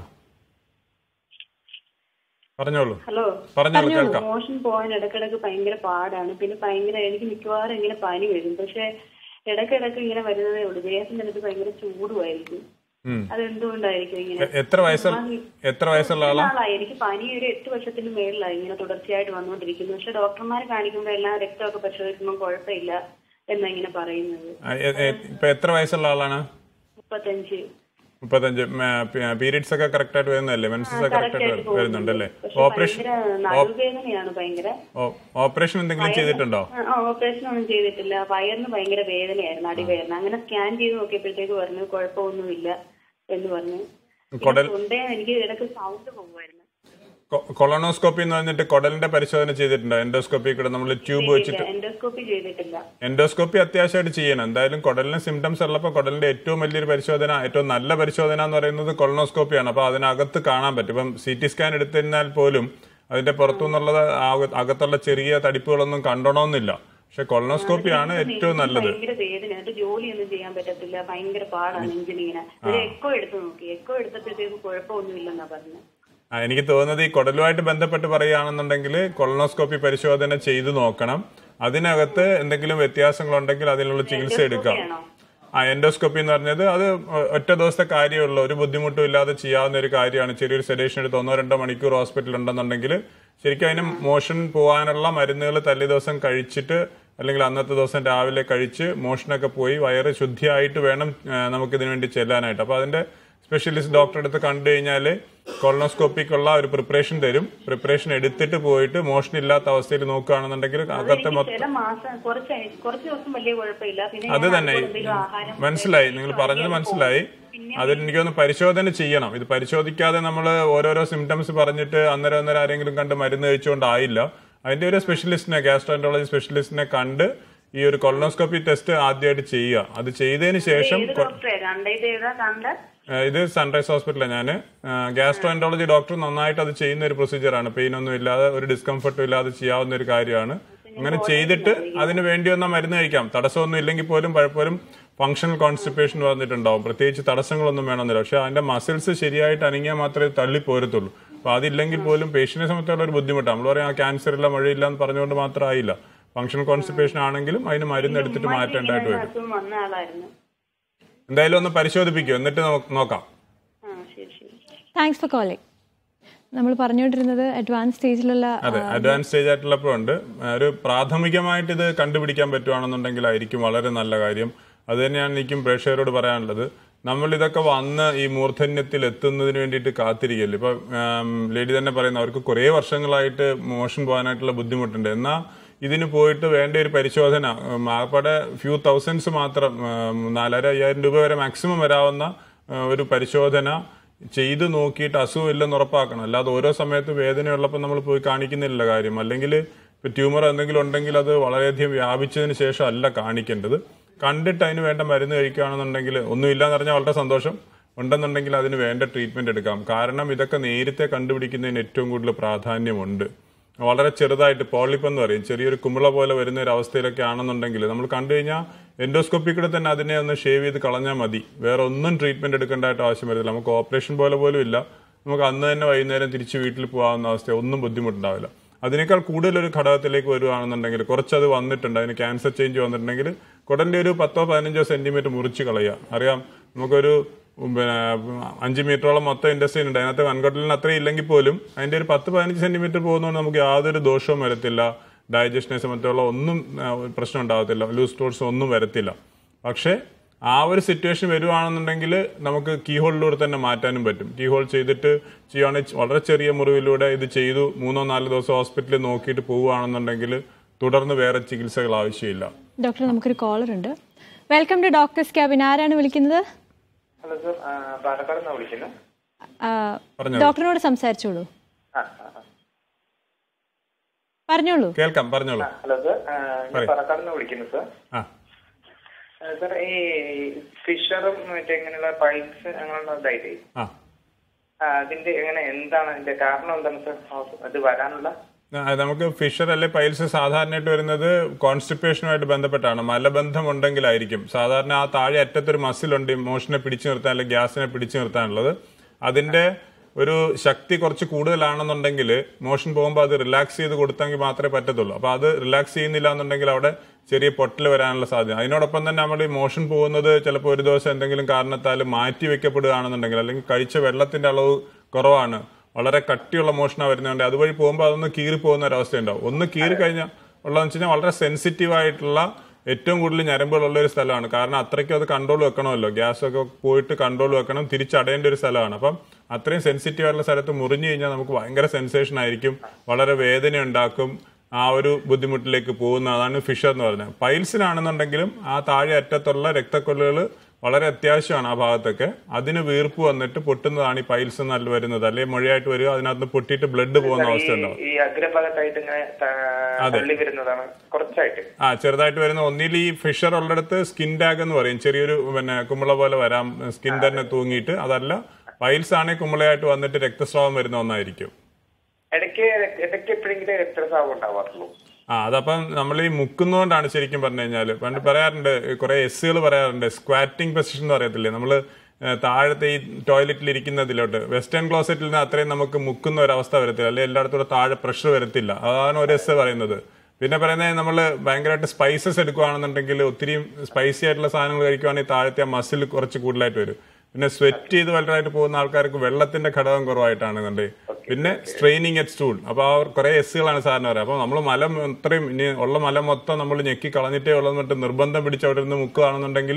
പറഞ്ഞോളൂ ഹലോ പറഞ്ഞോളൂ കേൾക്കാം മോഷൻ പോകാൻ ഇടക്കിടക്ക് ഭയങ്കര പാടാണ് പിന്നെ ഭയങ്കര എനിക്ക് മിക്കവാറും ഇങ്ങനെ പനി വരും പക്ഷെ ഇടക്കിടക്ക് ഇങ്ങനെ വരുന്നതേ ഉള്ളൂ ദേഹത്തിന്റെ അടുത്ത് ഭയങ്കര ചൂടുമായിരിക്കും ഉം. അതെന്തുകൊണ്ടായിരിക്കും ഇങ്ങനെ എ- എത്ര വയസ്സുള്ള എത്ര വയസ്സുള്ള ആളാ നാളായി എനിക്ക് പനി ഒരു എട്ട് വർഷത്തിന് മേളിലായി ഇങ്ങനെ തുടർച്ചയായിട്ട് വന്നുകൊണ്ടിരിക്കുന്നു പക്ഷെ ഡോക്ടർമാരെ കാണിക്കുമ്പോൾ എല്ലാം രക്തമൊക്കെ പരിശോധിക്കുമ്പോൾ കുഴപ്പമില്ല എന്നാ ഇങ്ങനെ പറയുന്നത് ആ, എ- എ- ഇപ്പൊ എത്ര വയസ്സുള്ള ആളാണ് മുപ്പത്തഞ്ച് മുപ്പത്തഞ്ച് പീരീഡ്സ് ഒക്കെ കറക്റ്റ് ആയിട്ട് വരുന്നതല്ലേ മെൻസസ് ഒക്കെ കറക്റ്റ് ആയിട്ട് വരുന്നുണ്ടല്ലേ പക്ഷെ ഓപ്പറേഷൻ ഭയങ്കര നടുവേദനയാണ് ഭയങ്കര ഓപ്പറേഷൻ എന്തെങ്കിലും ചെയ്തിട്ടുണ്ടോ ഓപ്പറേഷൻ ഒന്നും ചെയ്തിട്ടില്ല വയറിന് ഭയങ്കര വേദനയായിരുന്നു അടിവേദന അങ്ങനെ സ്കാൻ ചെയ്ത് നോക്കിയപ്പോഴത്തേക്ക് പറഞ്ഞു കുഴപ്പമൊന്നുമില്ല എന്ന് പറഞ്ഞു കുടൽ തൊണ്ടേ എനിക്ക് ഇടയ്ക്ക് സൗണ്ട് പോകുമായിരുന്നു കൊളോണോസ്കോപ്പി എന്ന് പറഞ്ഞിട്ട് കുടലിന്റെ പരിശോധന ചെയ്തിട്ടുണ്ടോ എൻഡോസ്കോപ്പി കൂടെ നമ്മൾ ട്യൂബ് വെച്ചിട്ട് എൻഡോസ്കോപ്പി ചെയ്തിട്ടില്ല എൻഡോസ്കോപ്പി അത്യാവശ്യമായിട്ട് ചെയ്യണം എന്തായാലും കുടലിന് സിംറ്റംസ് ഉള്ളപ്പോൾ കുടലിന്റെ ഏറ്റവും വലിയൊരു പരിശോധന ഏറ്റവും നല്ല പരിശോധന എന്ന് പറയുന്നത് കൊളോണോസ്കോപ്പിയാണ് അപ്പോൾ അതിനകത്ത് കാണാൻ പറ്റും ഇപ്പം സി ടി സ്കാൻ എടുത്തിരുന്നാൽ പോലും അതിന്റെ പുറത്തുനിന്നുള്ളത് ആ- അകത്തുള്ള ചെറിയ തടിപ്പുകളൊന്നും കണ്ടണമെന്നില്ല പക്ഷെ കൊളോണോസ്കോപ്പിയാണ് ഏറ്റവും നല്ലത് ഭയങ്കര വേദന എന്നിട്ട് ജോലിയൊന്നും ചെയ്യാൻ പറ്റത്തില്ല ഭയങ്കര പാടാണ് നെഞ്ചിനിങ്ങനെ ഒരു എക്കോ എടുത്ത് നോക്കി എക്കോ എടുത്തപ്പോഴത്തേക്ക് കുഴപ്പമൊന്നുമില്ലെന്നാ പറഞ്ഞത് ആ, എനിക്ക് തോന്നുന്നത് ഈ കുടലുമായിട്ട് ബന്ധപ്പെട്ട് പറയുകയാണെന്നുണ്ടെങ്കിൽ കൊളോണോസ്കോപ്പി പരിശോധന ചെയ്തു നോക്കണം അതിനകത്ത് എന്തെങ്കിലും വ്യത്യാസങ്ങളുണ്ടെങ്കിൽ അതിനുള്ള ചികിത്സ എടുക്കാം ആണോ ആ എൻഡോസ്കോപ്പി എന്ന് പറഞ്ഞത് അത് ഒറ്റ ദിവസത്തെ കാര്യമുള്ളൂ ഒരു ബുദ്ധിമുട്ടും ഇല്ലാതെ ചെയ്യാവുന്ന ഒരു കാര്യമാണ് ചെറിയൊരു സെഡേഷൻ എടുത്ത് ഒന്നോ രണ്ടോ മണിക്കൂർ ഹോസ്പിറ്റലിൽ ഉണ്ടെന്നുണ്ടെങ്കിൽ ശരിക്കും അതിന് മോഷൻ പോകാനുള്ള മരുന്നുകൾ തലേ ദിവസം കഴിച്ചിട്ട് അല്ലെങ്കിൽ അന്നത്തെ ദിവസം രാവിലെ കഴിച്ച് മോഷനൊക്കെ പോയി വയറ് ശുദ്ധിയായിട്ട് വേണം ആ, നമുക്കിതിനു വേണ്ടി ചെല്ലാനായിട്ട് അപ്പോൾ അതിന്റെ സ്പെഷ്യലിസ്റ്റ് ഡോക്ടറെ അടുത്ത് കണ്ടു കഴിഞ്ഞാൽ കൊളോണോസ്കോപ്പിക്കുള്ള ഒരു പ്രിപ്പറേഷൻ തരും പ്രിപ്പറേഷൻ എടുത്തിട്ട് പോയിട്ട് മോഷൻ ഇല്ലാത്ത അവസ്ഥയിൽ നോക്കുകയാണെന്നുണ്ടെങ്കിൽ അകത്തെ എനിക്ക് മൊത്തം ചില മാസം കുറച്ച് കുറച്ച് ദിവസം വലിയ കുഴപ്പമില്ല പിന്നെ അത് ഞാൻ തന്നെ അതുപോലെ എന്തെങ്കിലും ആഹാരം മനസ്സിലായി നിങ്ങൾ പറഞ്ഞത് മനസ്സിലായി അതിൽ എനിക്കൊന്ന് പരിശോധന ചെയ്യണം ഇത് പരിശോധിക്കാതെ നമ്മൾ ഓരോരോ സിംറ്റംസ് പറഞ്ഞിട്ട് അന്നേരം അന്നേരം ആരെങ്കിലും കണ്ട് മരുന്ന് കഴിച്ചുകൊണ്ടായില്ല അതിന്റെ ഒരു സ്പെഷ്യലിസ്റ്റിനെ ഗ്യാസ്ട്രോൻറ്റോളജി സ്പെഷ്യലിസ്റ്റിനെ കണ്ട് ഈ ഒരു കൊളോണോസ്കോപ്പി ടെസ്റ്റ് ആദ്യമായിട്ട് ചെയ്യുക അത് ചെയ്തതിന് ശേഷം ഏത് ഡോക്ടറെ കണ്ടത് ഏതാ കണ്ട ഏഹ് ഇത് സൺറൈസ് ഹോസ്പിറ്റലാണ് ഞാൻ ഗ്യാസ്ട്രോൻറ്റോളജി ഡോക്ടർ നന്നായിട്ട് അത് ചെയ്യുന്ന ഒരു പ്രൊസീജിയറാണ് പെയിൻ ഒന്നും ഇല്ലാതെ ഒരു ഡിസ്കംഫർട്ടും ഇല്ലാതെ ചെയ്യാവുന്ന ഒരു കാര്യമാണ് അങ്ങനെ ചെയ്തിട്ട് അതിന് വേണ്ടി വന്ന മരുന്ന് കഴിക്കാം തടസ്സമൊന്നും ഇല്ലെങ്കിൽ പോലും പലപ്പോഴും ഫങ്ഷണൽ കോൺസ്റ്റിപ്പേഷൻ വന്നിട്ടുണ്ടാവും പ്രത്യേകിച്ച് തടസ്സങ്ങളൊന്നും വേണമെന്നില്ല പക്ഷെ അതിന്റെ മസിൽസ് ശരിയായിട്ട് അനങ്ങിയാൽ മാത്രമേ തള്ളി പോരത്തുള്ളൂ അപ്പൊ അതില്ലെങ്കിൽ പോലും പേഷ്യന്റിനെ സംബന്ധിച്ചുള്ള ഒരു ബുദ്ധിമുട്ടാണ് നമ്മൾ പറയാം ക്യാൻസർ ഇല്ല മഴയില്ല എന്ന് പറഞ്ഞുകൊണ്ട് മാത്രം ആയില്ല ഫങ്ഷണൽ കോൺസ്റ്റിപ്പേഷൻ ആണെങ്കിലും അതിന് മരുന്ന് എടുത്തിട്ട് മാറ്റേണ്ടതായിട്ട് വരും അസുഖം വന്ന ആളായിരുന്നു എന്തായാലും ഒന്ന് പരിശോധിപ്പിക്കും എന്നിട്ട് നമുക്ക് നോക്കാം ആ ശരി ശരി താങ്ക്സ് ഫോർ കോളിംഗ് നമ്മൾ പറഞ്ഞുകൊണ്ടിരുന്നത് അഡ്വാൻസ് സ്റ്റേജിലുള്ള അതെ അഡ്വാൻസ് സ്റ്റേജ് ആയിട്ടുള്ളപ്പോഴുണ്ട് ഒരു പ്രാഥമികമായിട്ട് ഇത് കണ്ടുപിടിക്കാൻ പറ്റുവാണെന്നുണ്ടെങ്കിൽ ആയിരിക്കും വളരെ നല്ല കാര്യം അത് തന്നെയാണ് എനിക്കും പ്രേക്ഷകരോട് പറയാനുള്ളത് നമ്മൾ ഇതൊക്കെ വന്ന് ഈ മൂർധന്യത്തിൽ എത്തുന്നതിന് വേണ്ടിയിട്ട് കാത്തിരിക്കല്ലേ ഇപ്പൊ ലേഡി തന്നെ പറയുന്നു അവർക്ക് കുറേ വർഷങ്ങളായിട്ട് മോഷൻ പോകാനായിട്ടുള്ള ബുദ്ധിമുട്ടുണ്ട് എന്നാൽ ഇതിന് പോയിട്ട് വേണ്ട ഒരു പരിശോധന ഉം, ആകപ്പാടെ ഫ്യൂ തൗസൻഡ്സ് മാത്രം ഉം, നാലര അയ്യായിരം രൂപ വരെ മാക്സിമം വരാവുന്ന ഉം, ഒരു പരിശോധന ചെയ്ത് നോക്കിയിട്ട് അസുഖം ഇല്ലെന്ന് ഉറപ്പാക്കണം അല്ലാതെ ഓരോ സമയത്ത് വേദനയുള്ളപ്പോൾ നമ്മൾ പോയി കാണിക്കുന്നില്ല കാര്യം അല്ലെങ്കിൽ ഇപ്പൊ ട്യൂമർ എന്തെങ്കിലും ഉണ്ടെങ്കിൽ അത് വളരെയധികം വ്യാപിച്ചതിന് ശേഷം അല്ല കാണിക്കേണ്ടത് കണ്ടിട്ട് അതിന് വേണ്ട മരുന്ന് കഴിക്കുകയാണെന്നുണ്ടെങ്കിൽ ഒന്നുമില്ലാന്ന് പറഞ്ഞാൽ വളരെ സന്തോഷം ഉണ്ടെന്നുണ്ടെങ്കിൽ അതിന് വേണ്ട ട്രീറ്റ്മെന്റ് എടുക്കാം കാരണം ഇതൊക്കെ നേരത്തെ കണ്ടുപിടിക്കുന്നതിന് ഏറ്റവും കൂടുതൽ പ്രാധാന്യമുണ്ട് വളരെ ചെറുതായിട്ട് പോളിപ്പ് എന്ന് പറയും ചെറിയൊരു കുമിള പോലെ വരുന്ന ഒരു അവസ്ഥയിലൊക്കെ ആണെന്നുണ്ടെങ്കിൽ നമ്മൾ കണ്ടു കഴിഞ്ഞാൽ എൻഡോസ്കോപ്പി കൂടെ തന്നെ അതിനെ ഒന്ന് ഷേവ് ചെയ്ത് കളഞ്ഞാൽ മതി വേറെ ഒന്നും ട്രീറ്റ്മെന്റ് എടുക്കേണ്ടതായിട്ട് ആവശ്യം വരുന്നില്ല നമുക്ക് ഓപ്പറേഷൻ പോലെ പോലും ഇല്ല നമുക്ക് അന്ന് തന്നെ വൈകുന്നേരം തിരിച്ച് വീട്ടിൽ പോകാവുന്ന അവസ്ഥ ഒന്നും ബുദ്ധിമുട്ടുണ്ടാവില്ല അതിനേക്കാൾ കൂടുതൽ ഒരു ഘടകത്തിലേക്ക് വരുവാണെന്നുണ്ടെങ്കിൽ കുറച്ചത് വന്നിട്ടുണ്ട് അതിന് ക്യാൻസർ ചേഞ്ച് വന്നിട്ടുണ്ടെങ്കിൽ കുടലിന്റെ ഒരു പത്തോ പതിനഞ്ചോ സെന്റിമീറ്റർ മുറിച്ച് കളയുക അറിയാം നമുക്കൊരു ഉം, പിന്നെ അഞ്ച് മീറ്ററോളം മൊത്തം ഇൻഡസ്ട്രി ഉണ്ട് അതിനകത്ത് വൻകുടലിന് അത്രയും ഇല്ലെങ്കിൽ പോലും അതിന്റെ ഒരു പത്ത് പതിനഞ്ച് സെന്റിമീറ്റർ പോകുന്നതുകൊണ്ട് നമുക്ക് യാതൊരു ദോഷവും വരത്തില്ല ഡൈജഷനെ സംബന്ധിച്ചുള്ള ഒന്നും ആ, പ്രശ്നം ഉണ്ടാകത്തില്ല ലൂസ് സ്റ്റോർസ് ഒന്നും വരത്തില്ല പക്ഷേ ആ ഒരു സിറ്റുവേഷൻ വരുവാണെന്നുണ്ടെങ്കിൽ നമുക്ക് കീ ഹോളിലൂടെ തന്നെ മാറ്റാനും പറ്റും കീ ഹോൾ ചെയ്തിട്ട് ചെയ്യുവാണെങ്കിൽ വളരെ ചെറിയ മുറിവിലൂടെ ഇത് ചെയ്തു മൂന്നോ നാലോ ദിവസം ഹോസ്പിറ്റലിൽ നോക്കിയിട്ട് പോവുകയാണെന്നുണ്ടെങ്കിൽ തുടർന്ന് വേറെ ചികിത്സകൾ ആവശ്യമില്ല ഡോക്ടർ നമുക്കൊരു കോളർ ഉണ്ട് വെൽക്കം ടു ഡോക്ടേഴ്സ് ക്യാബിൻ ആരാണ് വിളിക്കുന്നത് ഹലോ സർ പാലക്കാട് നിന്നാണ് വിളിക്കുന്നത് ആ, പറഞ്ഞോളൂ. ഡോക്ടറിനോട് സംസാരിച്ചോളൂ ആ ആ, ആ. പറഞ്ഞോളൂ കേൾക്കാം പറഞ്ഞോളൂ ഹലോ സർ ആ, ഞാൻ പറയ്. പാലക്കാട് നിന്ന് വിളിക്കുന്നു സർ ആ ആ, സർ ഈ ഫിഷറും മറ്റേ ഇങ്ങനെയുള്ള പൈപ്സ് അങ്ങനെയുള്ള ഇതായിട്ടേ ആ ആ, അതിന്റെ എങ്ങനെ എന്താണ് അതിന്റെ കാരണം എന്താണ് സർ അത് വരാനുള്ള ആ, നമുക്ക് ഫിഷർ അല്ലെ പൈൽസ് സാധാരണയായിട്ട് വരുന്നത് കോൺസ്റ്റിപ്പേഷനുമായിട്ട് ബന്ധപ്പെട്ടാണ് മലബന്ധം ഉണ്ടെങ്കിലായിരിക്കും സാധാരണ ആ താഴെ അറ്റത്തൊരു മസിലുണ്ട് മോഷനെ പിടിച്ചു നിർത്താൻ അല്ലെങ്കിൽ ഗ്യാസിനെ പിടിച്ചു നിർത്താനുള്ളത് അതിന്റെ ഒരു ശക്തി കുറച്ച് കൂടുതലാണെന്നുണ്ടെങ്കിൽ മോഷൻ പോകുമ്പോൾ അത് റിലാക്സ് ചെയ്ത് കൊടുത്തെങ്കിൽ മാത്രമേ പറ്റത്തുള്ളൂ അപ്പൊ അത് റിലാക്സ് ചെയ്യുന്നില്ല എന്നുണ്ടെങ്കിൽ അവിടെ ചെറിയ പൊട്ടൽ വരാനുള്ള സാധ്യത അതിനോടൊപ്പം തന്നെ നമ്മൾ ഈ മോഷൻ പോകുന്നത് ചിലപ്പോൾ ഒരു ദിവസം എന്തെങ്കിലും കാരണത്താൽ മാറ്റി വെക്കപ്പെടുകയാണെന്നുണ്ടെങ്കിൽ അല്ലെങ്കിൽ കഴിച്ച വെള്ളത്തിന്റെ അളവ് കുറവാണ് വളരെ കട്ടിയുള്ള മോഷണ വരുന്നതുകൊണ്ട് അതുവഴി പോകുമ്പോൾ അതൊന്ന് കീറി പോകുന്ന ഒരു അവസ്ഥയുണ്ടാവും ഒന്ന് കീറി കഴിഞ്ഞാൽ ഉള്ളതെന്ന് വെച്ച് കഴിഞ്ഞാൽ വളരെ സെൻസിറ്റീവ് ആയിട്ടുള്ള ഏറ്റവും കൂടുതൽ ഞരമ്പുകളുള്ള ഒരു സ്ഥലമാണ് കാരണം അത്രയ്ക്കും അത് കൺട്രോൾ വെക്കണമല്ലോ ഗ്യാസ് ഒക്കെ പോയിട്ട് കൺട്രോൾ വെക്കണം തിരിച്ചടയേണ്ട ഒരു സ്ഥലമാണ് അപ്പം അത്രയും സെൻസിറ്റീവ് ആയിട്ടുള്ള സ്ഥലത്ത് മുറിഞ്ഞു കഴിഞ്ഞാൽ നമുക്ക് ഭയങ്കര സെൻസേഷൻ ആയിരിക്കും വളരെ വേദന ഉണ്ടാക്കും ആ ഒരു ബുദ്ധിമുട്ടിലേക്ക് പോകുന്ന അതാണ് ഫിഷർ എന്ന് പറയുന്നത് പൈൽസിനാണെന്നുണ്ടെങ്കിലും ആ താഴെ അറ്റത്തുള്ള രക്തക്കൊള്ളുകൾ വളരെ അത്യാവശ്യമാണ് ആ ഭാഗത്തൊക്കെ അതിന് വീർപ്പ് വന്നിട്ട് പൊട്ടുന്നതാണ് ഈ പൈൽസ് എന്നല്ല വരുന്നത് അല്ലെങ്കിൽ മൊഴിയായിട്ട് വരിക അതിനകത്ത് പൊട്ടിയിട്ട് ബ്ലഡ് പോകുന്ന അവസ്ഥ ഈ- ഉണ്ടാവും ഈ അഗ്രഭാഗത്തായിട്ട് ഇങ്ങനെ ത- തള്ളി വരുന്നതാണ് കുറച്ചായിട്ട് ആ ചെറുതായിട്ട് വരുന്ന ഒന്നിൽ ഈ ഫിഷർ ഉള്ളിടത്ത് സ്കിൻ ടാഗ് എന്ന് പറയും ചെറിയൊരു പിന്നെ കുമ്പള പോലെ വരാം സ്കിൻ തന്നെ തൂങ്ങിയിട്ട് അതല്ല പൈൽസ് ആണെങ്കിൽ കുമ്പളയായിട്ട് വന്നിട്ട് രക്തസ്രാവം വരുന്ന ഒന്നായിരിക്കും ഇടയ്ക്ക് ഇടയ്ക്ക് എപ്പോഴെങ്കിലും രക്തസ്രാവം ഉണ്ടാവാറുള്ളൂ ആ അതപ്പം നമ്മൾ ഈ മുക്കുന്നതുകൊണ്ടാണ് ശരിക്കും പറഞ്ഞു കഴിഞ്ഞാൽ പണ്ട് പറയാറുണ്ട് കുറെ എസ്സുകൾ പറയാറുണ്ട് സ്ക്വാറ്റിംഗ് പൊസിഷൻ എന്ന് പറയത്തില്ലേ നമ്മൾ താഴത്തെ ഈ ടോയ്ലറ്റിൽ ഇരിക്കുന്നതിലോട്ട് വെസ്റ്റേൺ ക്ലോസറ്റിൽ നിന്ന് അത്രയും നമുക്ക് മുക്കുന്ന ഒരു അവസ്ഥ വരത്തില്ല അല്ലെങ്കിൽ എല്ലായിടത്തും താഴെ പ്രഷർ വരത്തില്ല അതാണ് ഒരു എസ് പറയുന്നത് പിന്നെ പറയുന്നത് നമ്മൾ ഭയങ്കരമായിട്ട് സ്പൈസസ് എടുക്കുകയാണെന്നുണ്ടെങ്കിൽ ഒത്തിരി സ്പൈസി ആയിട്ടുള്ള സാധനങ്ങൾ കഴിക്കുകയാണെങ്കിൽ താഴത്തെ മസിൽ കുറച്ച് കൂടുതലായിട്ട് വരും പിന്നെ സ്വെറ്റ് ചെയ്ത് വലുതായിട്ട് പോകുന്ന ആൾക്കാർക്ക് വെള്ളത്തിന്റെ ഘടകം കുറവായിട്ടാണ് പിന്നെ സ്ട്രെയിനിങ് അറ്റ് സ്റ്റൂൾ അപ്പൊ ആ കുറെ എസ്സുകളാണ് സാറിന് പറയാം അപ്പൊ നമ്മൾ മലം അത്രയും ഇനി ഉള്ള മലം മൊത്തം നമ്മൾ ഞെക്കി കളഞ്ഞിട്ടേ ഉള്ളതെന്നിട്ട് നിർബന്ധം പിടിച്ച് അവിടെ നിന്ന് മുക്കുകയാണെന്നുണ്ടെങ്കിലും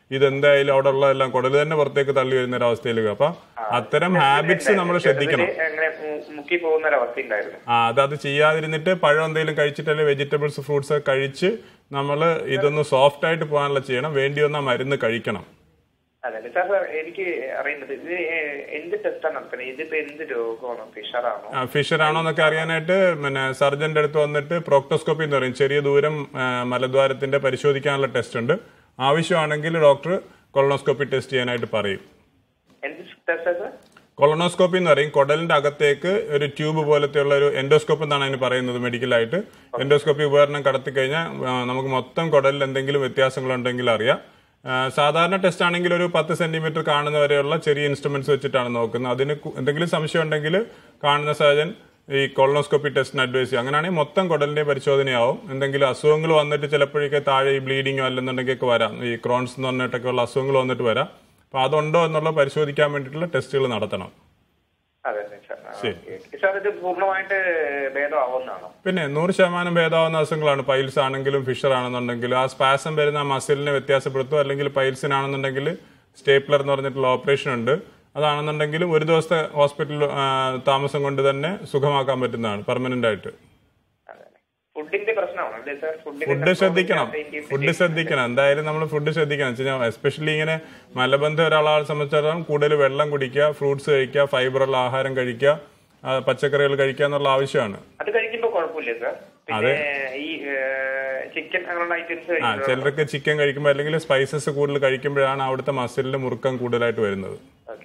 ഇതെന്തായാലും അവിടെ ഉള്ളതെല്ലാം കുടൽ തന്നെ പുറത്തേക്ക് തള്ളി വരുന്ന ഒരു അവസ്ഥയിലേക്ക് അപ്പൊ അത്തരം ഹാബിറ്റ്സ് നമ്മൾ ശ്രദ്ധിക്കണം ചെറുതില് അങ്ങനെ മു- മുക്കി പോകുന്ന ഒരു അവസ്ഥ ഉണ്ടായിരുന്നു ആ അത് അത് ചെയ്യാതിരുന്നിട്ട് പഴം എന്തെങ്കിലും കഴിച്ചിട്ട് അല്ലെങ്കിൽ വെജിറ്റബിൾസ് ഫ്രൂട്ട്സ് ഒക്കെ കഴിച്ച് നമ്മൾ ഇതൊന്ന് സോഫ്റ്റ് ആയിട്ട് പോകാനുള്ള ചെയ്യണം വേണ്ടി വന്ന മരുന്ന് കഴിക്കണം അതെ സാർ സാർ എനിക്ക് അറിയുന്നത് ഇത് ഏ- എന്ത് ടെസ്റ്റാണ് നടത്തുന്നത് ഇതിപ്പോ എന്ത് രോഗമാണോ ഫിഷറാണോ ഫിഷർ ആണോ എന്നൊക്കെ അറിയാനായിട്ട് പിന്നെ സർജന്റെ അടുത്ത് വന്നിട്ട് പ്രോക്ടോസ്കോപ്പി എന്ന് പറയും ചെറിയ ദൂരം ആ, മലദ്വാരത്തിന്റെ പരിശോധിക്കാനുള്ള ടെസ്റ്റ് ഉണ്ട് ആവശ്യമാണെങ്കിൽ ഡോക്ടർ കൊളോണോസ്കോപ്പി ടെസ്റ്റ് ചെയ്യാനായിട്ട് പറയും എന്ത് ടെസ്റ്റാ സാർ കൊളോണോസ്കോപ്പി എന്ന് പറയും കുടലിന്റെ അകത്തേക്ക് ഒരു ട്യൂബ് പോലത്തെയുള്ള ഒരു എൻഡോസ്കോപ്പ് എന്നാണ് അതിന് പറയുന്നത് മെഡിക്കലായിട്ട് എൻഡോസ്കോപ്പി ഉപകരണം കടത്തി കഴിഞ്ഞാൽ ആ, നമുക്ക് മൊത്തം കുടലിൽ എന്തെങ്കിലും വ്യത്യാസങ്ങളുണ്ടെങ്കിൽ അറിയാം ആ, സാധാരണ ടെസ്റ്റ് ആണെങ്കിൽ ഒരു പത്ത് സെന്റിമീറ്റർ കാണുന്ന വരെയുള്ള ചെറിയ ഇൻസ്ട്രുമെന്റ്സ് വെച്ചിട്ടാണ് നോക്കുന്നത് അതിന് കു- എന്തെങ്കിലും സംശയം ഉണ്ടെങ്കിൽ കാണുന്ന സർജൻ ഈ കൊളോണോസ്കോപ്പി ടെസ്റ്റിന് അഡ്വൈസ് ചെയ്യും അങ്ങനെയാണെങ്കിൽ മൊത്തം കുടലിന്റെ പരിശോധനയാവും എന്തെങ്കിലും അസുഖങ്ങൾ വന്നിട്ട് ചിലപ്പോഴൊക്കെ താഴെ ഈ ബ്ലീഡിങ്ങോ അല്ലെന്നുണ്ടെങ്കിൽ ഒക്കെ വരാം ഈ ക്രോൺസ് എന്ന് പറഞ്ഞിട്ടൊക്കെ ഉള്ള അസുഖങ്ങൾ വന്നിട്ട് വരാം അപ്പൊ അതുണ്ടോ എന്നുള്ള പരിശോധിക്കാൻ വേണ്ടിയിട്ടുള്ള ടെസ്റ്റുകൾ നടത്തണം അതെ അതെ സാർ ആ, ശരി. Okay, okay. സാർ ഇത് പൂർണ്ണമായിട്ട് ഭേദമാവുന്നതാണോ പിന്നെ നൂറ് ശതമാനം ഭേദാവുന്ന അസുഖങ്ങളാണ് പൈൽസ് ആണെങ്കിലും ഫിഷർ ആണെന്നുണ്ടെങ്കിലും ആ സ്പാസം വരുന്ന ആ മസിലിനെ വ്യത്യാസപ്പെടുത്തും അല്ലെങ്കിൽ പൈൽസിനാണെന്നുണ്ടെങ്കിൽ സ്റ്റേപ്ലർ എന്ന് പറഞ്ഞിട്ടുള്ള ഓപ്പറേഷൻ ഉണ്ട് അതാണെന്നുണ്ടെങ്കിൽ ഒരു ദിവസത്തെ ഹോസ്പിറ്റൽ താമസം കൊണ്ട് തന്നെ സുഖമാക്കാൻ പറ്റുന്നതാണ് പെർമനന്റ് ആയിട്ട് അതെ ഫുഡിന്റെ പ്രശ്നമാണോ അല്ലേ സാർ ഫുഡ് ശ്രദ്ധിക്കണം ഫുഡ് ശ്രദ്ധിക്കണം എന്തായാലും നമ്മൾ ഫുഡ് ശ്രദ്ധിക്കണം വെച്ചാൽ എസ്പെഷ്യലി ഇങ്ങനെ മലബന്ധം ഒരാളെ സംബന്ധിച്ചിടത്തോളം കൂടുതൽ വെള്ളം കുടിക്കുക ഫ്രൂട്ട്സ് കഴിക്കുക ഫൈബറുള്ള ആഹാരം കഴിക്കുക ആ, പച്ചക്കറികൾ കഴിക്കുക എന്നുള്ള ആവശ്യമാണ് അത് കഴിക്കുമ്പോ കുഴപ്പമില്ല സാർ പിന്നെ ഈ ചിക്കൻ അങ്ങനെയുള്ള ഐറ്റംസ് ആ ചിലർക്ക് ചിക്കൻ കഴിക്കുമ്പോൾ അല്ലെങ്കിൽ സ്പൈസസ് കൂടുതൽ കഴിക്കുമ്പോഴാണ് അവിടുത്തെ മസിലിന്റെ മുറുക്കം കൂടുതലായിട്ട് വരുന്നത് ഓക്കെ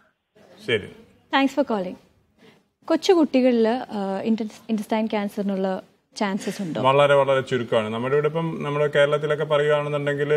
ശരി താങ്ക്സ് ഫോർ കോളിംഗ് കൊച്ചു കുട്ടികളിൽ ഇൻറ്റസ്റ്റൈൻ ക്യാൻസറിനുള്ള ചാൻസസ് ഉണ്ടോ വളരെ വളരെ ചുരുക്കമാണ് നമ്മുടെ ഇവിടെ ഇപ്പം നമ്മുടെ കേരളത്തിലൊക്കെ പറയുകയാണെന്നുണ്ടെങ്കിൽ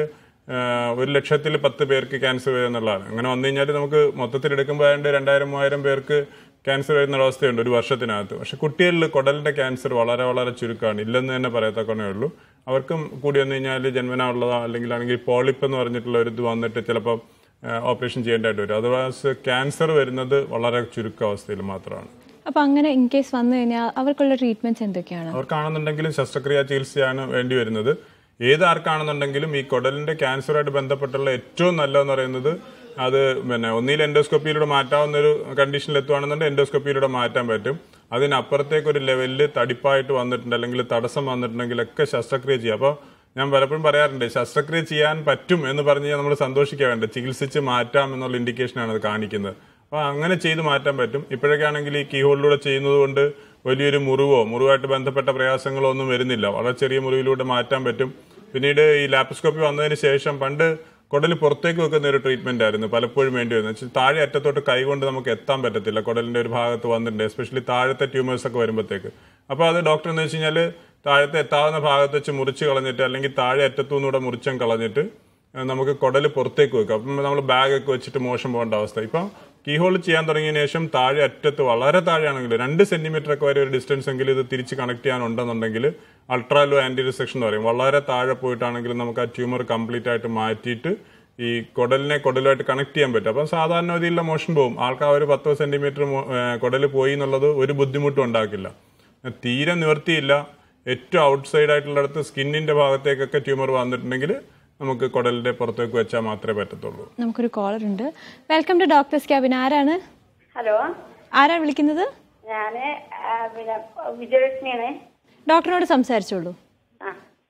ഒരു ലക്ഷത്തിൽ പത്ത് പേർക്ക് ക്യാൻസർ വരും എന്നുള്ളതാണ് അങ്ങനെ വന്നു കഴിഞ്ഞാൽ നമുക്ക് മൊത്തത്തിൽ എടുക്കുമ്പോൾ ഏതാണ്ട് രണ്ടായിരം മൂവായിരം പേർക്ക് ക്യാൻസർ വരുന്ന ഒരു അവസ്ഥയുണ്ട് ഒരു വർഷത്തിനകത്ത് പക്ഷെ കുട്ടികളിൽ കുടലിന്റെ ക്യാൻസർ വളരെ വളരെ ചുരുക്കമാണ് ഇല്ലെന്ന് തന്നെ പറയത്തക്കണേ ഉള്ളൂ അവർക്കും കൂടി വന്നു കഴിഞ്ഞാൽ ജന്മനാ ഉള്ളതോ അല്ലെങ്കിൽ ആണെങ്കിൽ പോളിപ്പ് എന്ന് പറഞ്ഞിട്ടുള്ള ഒരു ഇത് വന്നിട്ട് ചിലപ്പോൾ ഓപ്പറേഷൻ ചെയ്യേണ്ടതായിട്ട് വരും അതർവൈസ് ക്യാൻസർ വരുന്നത് വളരെ ചുരുക്ക അവസ്ഥയിൽ മാത്രമാണ് അപ്പോൾ അങ്ങനെ ഇൻ കേസ് വന്നു കഴിഞ്ഞാൽ അവർക്കുള്ള ട്രീറ്റ്മെന്റ്സ് എന്തൊക്കെയാണ് അവർക്കാണെന്നുണ്ടെങ്കിലും ശസ്ത്രക്രിയ ചികിത്സയാണ് വേണ്ടി വരുന്നത് ഏത് ആർക്കാണെന്നുണ്ടെങ്കിലും ഈ കുടലിന്റെ ക്യാൻസറുമായിട്ട് ബന്ധപ്പെട്ടുള്ള ഏറ്റവും നല്ലതെന്ന് പറയുന്നത് അത് പിന്നെ ഒന്നിൽ എൻഡോസ്കോപ്പിയിലൂടെ മാറ്റാവുന്ന ഒരു കണ്ടീഷനിൽ എത്തുവാണെന്നുണ്ടെങ്കിൽ എൻഡോസ്കോപ്പിയിലൂടെ മാറ്റാൻ പറ്റും അതിനപ്പുറത്തേക്ക് ഒരു ലെവലിൽ തടിപ്പായിട്ട് വന്നിട്ടുണ്ട് അല്ലെങ്കിൽ തടസ്സം വന്നിട്ടുണ്ടെങ്കിലൊക്കെ ശസ്ത്രക്രിയ ചെയ്യാം അപ്പോൾ ഞാൻ പലപ്പോഴും പറയാറുണ്ട് ശസ്ത്രക്രിയ ചെയ്യാൻ പറ്റും എന്ന് പറഞ്ഞ് നമ്മൾ സന്തോഷിക്കാൻ വേണ്ട ചികിത്സിച്ച് മാറ്റാം എന്നുള്ള ഇൻഡിക്കേഷനാണ് അത് കാണിക്കുന്നത് അപ്പൊ അങ്ങനെ ചെയ്ത് മാറ്റാൻ പറ്റും ഇപ്പോഴൊക്കെ ആണെങ്കിൽ ഈ കീഹോളിലൂടെ ചെയ്യുന്നത് കൊണ്ട് വലിയൊരു മുറിവോ മുറിവായിട്ട് ബന്ധപ്പെട്ട പ്രയാസങ്ങളോ ഒന്നും വരുന്നില്ല വളരെ ചെറിയ മുറിവിലൂടെ മാറ്റാൻ പറ്റും പിന്നീട് ഈ ലാപ്രോസ്കോപ്പി വന്നതിന് ശേഷം പണ്ട് കുടൽ പുറത്തേക്ക് വെക്കുന്ന ഒരു ട്രീറ്റ്മെന്റ് ആയിരുന്നു പലപ്പോഴും വേണ്ടി വരുന്നത് വെച്ചാൽ താഴെ അറ്റത്തോട്ട് കൈകൊണ്ട് നമുക്ക് എത്താൻ പറ്റത്തില്ല കുടലിന്റെ ഒരു ഭാഗത്ത് വന്നിട്ടുണ്ട് എസ്പെഷ്യലി താഴത്തെ ട്യൂമേഴ്സ് ഒക്കെ വരുമ്പോഴത്തേക്ക് അപ്പോൾ അത് ഡോക്ടർ എന്ന് വെച്ച് കഴിഞ്ഞാൽ താഴത്തെ എത്താവുന്ന ഭാഗത്ത് വെച്ച് മുറിച്ച് കളഞ്ഞിട്ട് അല്ലെങ്കിൽ താഴെ അറ്റത്തുനിന്നൂടെ മുറിച്ചം കളഞ്ഞിട്ട് ഏഹ് നമുക്ക് കുടല് പുറത്തേക്ക് വെക്കാം അപ്പം നമ്മൾ ബാഗൊക്കെ വെച്ചിട്ട് മോശം പോകേണ്ട അവസ്ഥ ഇപ്പം കീഹോൾ ചെയ്യാൻ തുടങ്ങിയതിന് ശേഷം താഴെ അറ്റത്ത് വളരെ താഴെയാണെങ്കിൽ രണ്ട് സെന്റിമീറ്റർ ഒക്കെ വരെ ഒരു ഡിസ്റ്റൻസ് എങ്കിലും ഇത് തിരിച്ച് കണക്ട് ചെയ്യാനുണ്ടെന്നുണ്ടെങ്കിൽ അൾട്രാ ലോ ആന്റി സെക്ഷൻ എന്ന് പറയും വളരെ താഴെ പോയിട്ടാണെങ്കിൽ നമുക്ക് ആ ട്യൂമർ കംപ്ലീറ്റ് ആയിട്ട് മാറ്റിയിട്ട് ഈ കുടലിനെ കുടലുമായിട്ട് കണക്ട് ചെയ്യാൻ പറ്റും അപ്പം സാധാരണ ഗതിയിലുള്ള മോഷൻ പോകും ആൾക്ക് ആ ഒരു പത്തോ സെന്റിമീറ്റർ കുടൽ പോയി എന്നുള്ളത് ഒരു ബുദ്ധിമുട്ടും ഉണ്ടാക്കില്ല തീരെ നിവർത്തിയില്ല ഏറ്റവും ഔട്ട്സൈഡ് ആയിട്ടുള്ളിടത്ത് സ്കിന്നിന്റെ ഭാഗത്തേക്കൊക്കെ ട്യൂമർ വന്നിട്ടുണ്ടെങ്കിൽ നമുക്ക് കുടലിന്റെ പുറത്തേക്ക് വെച്ചാൽ മാത്രമേ പറ്റത്തുള്ളൂ നമുക്കൊരു കോളർ ഉണ്ട് വെൽക്കം ടു ഡോക്ടേഴ്സ് ക്യാബിൻ ആരാണ് ഹലോ ആരാണ് വിളിക്കുന്നത് ഞാന് ആ, പിന്നെ വിജയലക്ഷ്മിയാണ് ഡോക്ടറിനോട് സംസാരിച്ചോളൂ ആ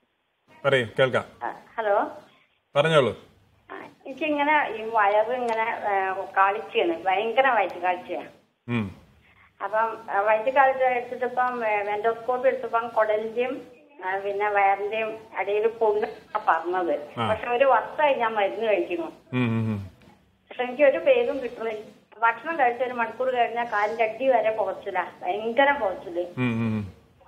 പറയും കേൾക്കാം ആ, ഹലോ പറഞ്ഞോളൂ ആ, എനിക്കിങ്ങനെ ഈ വയറ് ഇങ്ങനെ കാളിച്ചാണ് ഭയങ്കര വയറ്റ് കാഴ്ചയാണ് ഉം. അപ്പം ആ, വയറ്റ് കാഴ്ച എടുത്തിട്ടിപ്പം വെൻഡോസ്കോപ്പ് എടുത്തപ്പം കുടലിന്റെയും ആ, പിന്നെ വയറിന്റെയും ഇടയിൽ പൊണ്ണ് പറഞ്ഞത് പക്ഷെ ഒരു വർഷമായി ഞാൻ മരുന്ന് കഴിക്കുന്നു ഉം, ഉം, ഉം. പക്ഷെ എനിക്ക് ഒരു പേരും കിട്ടുന്നില്ല ഭക്ഷണം കഴിച്ച ഒരു മണിക്കൂർ കഴിഞ്ഞാൽ കാലിന്റെ അടി വരെ പുകച്ചില്ല ഭയങ്കര പുകച്ചില് ഉം, ഉം, ഉം.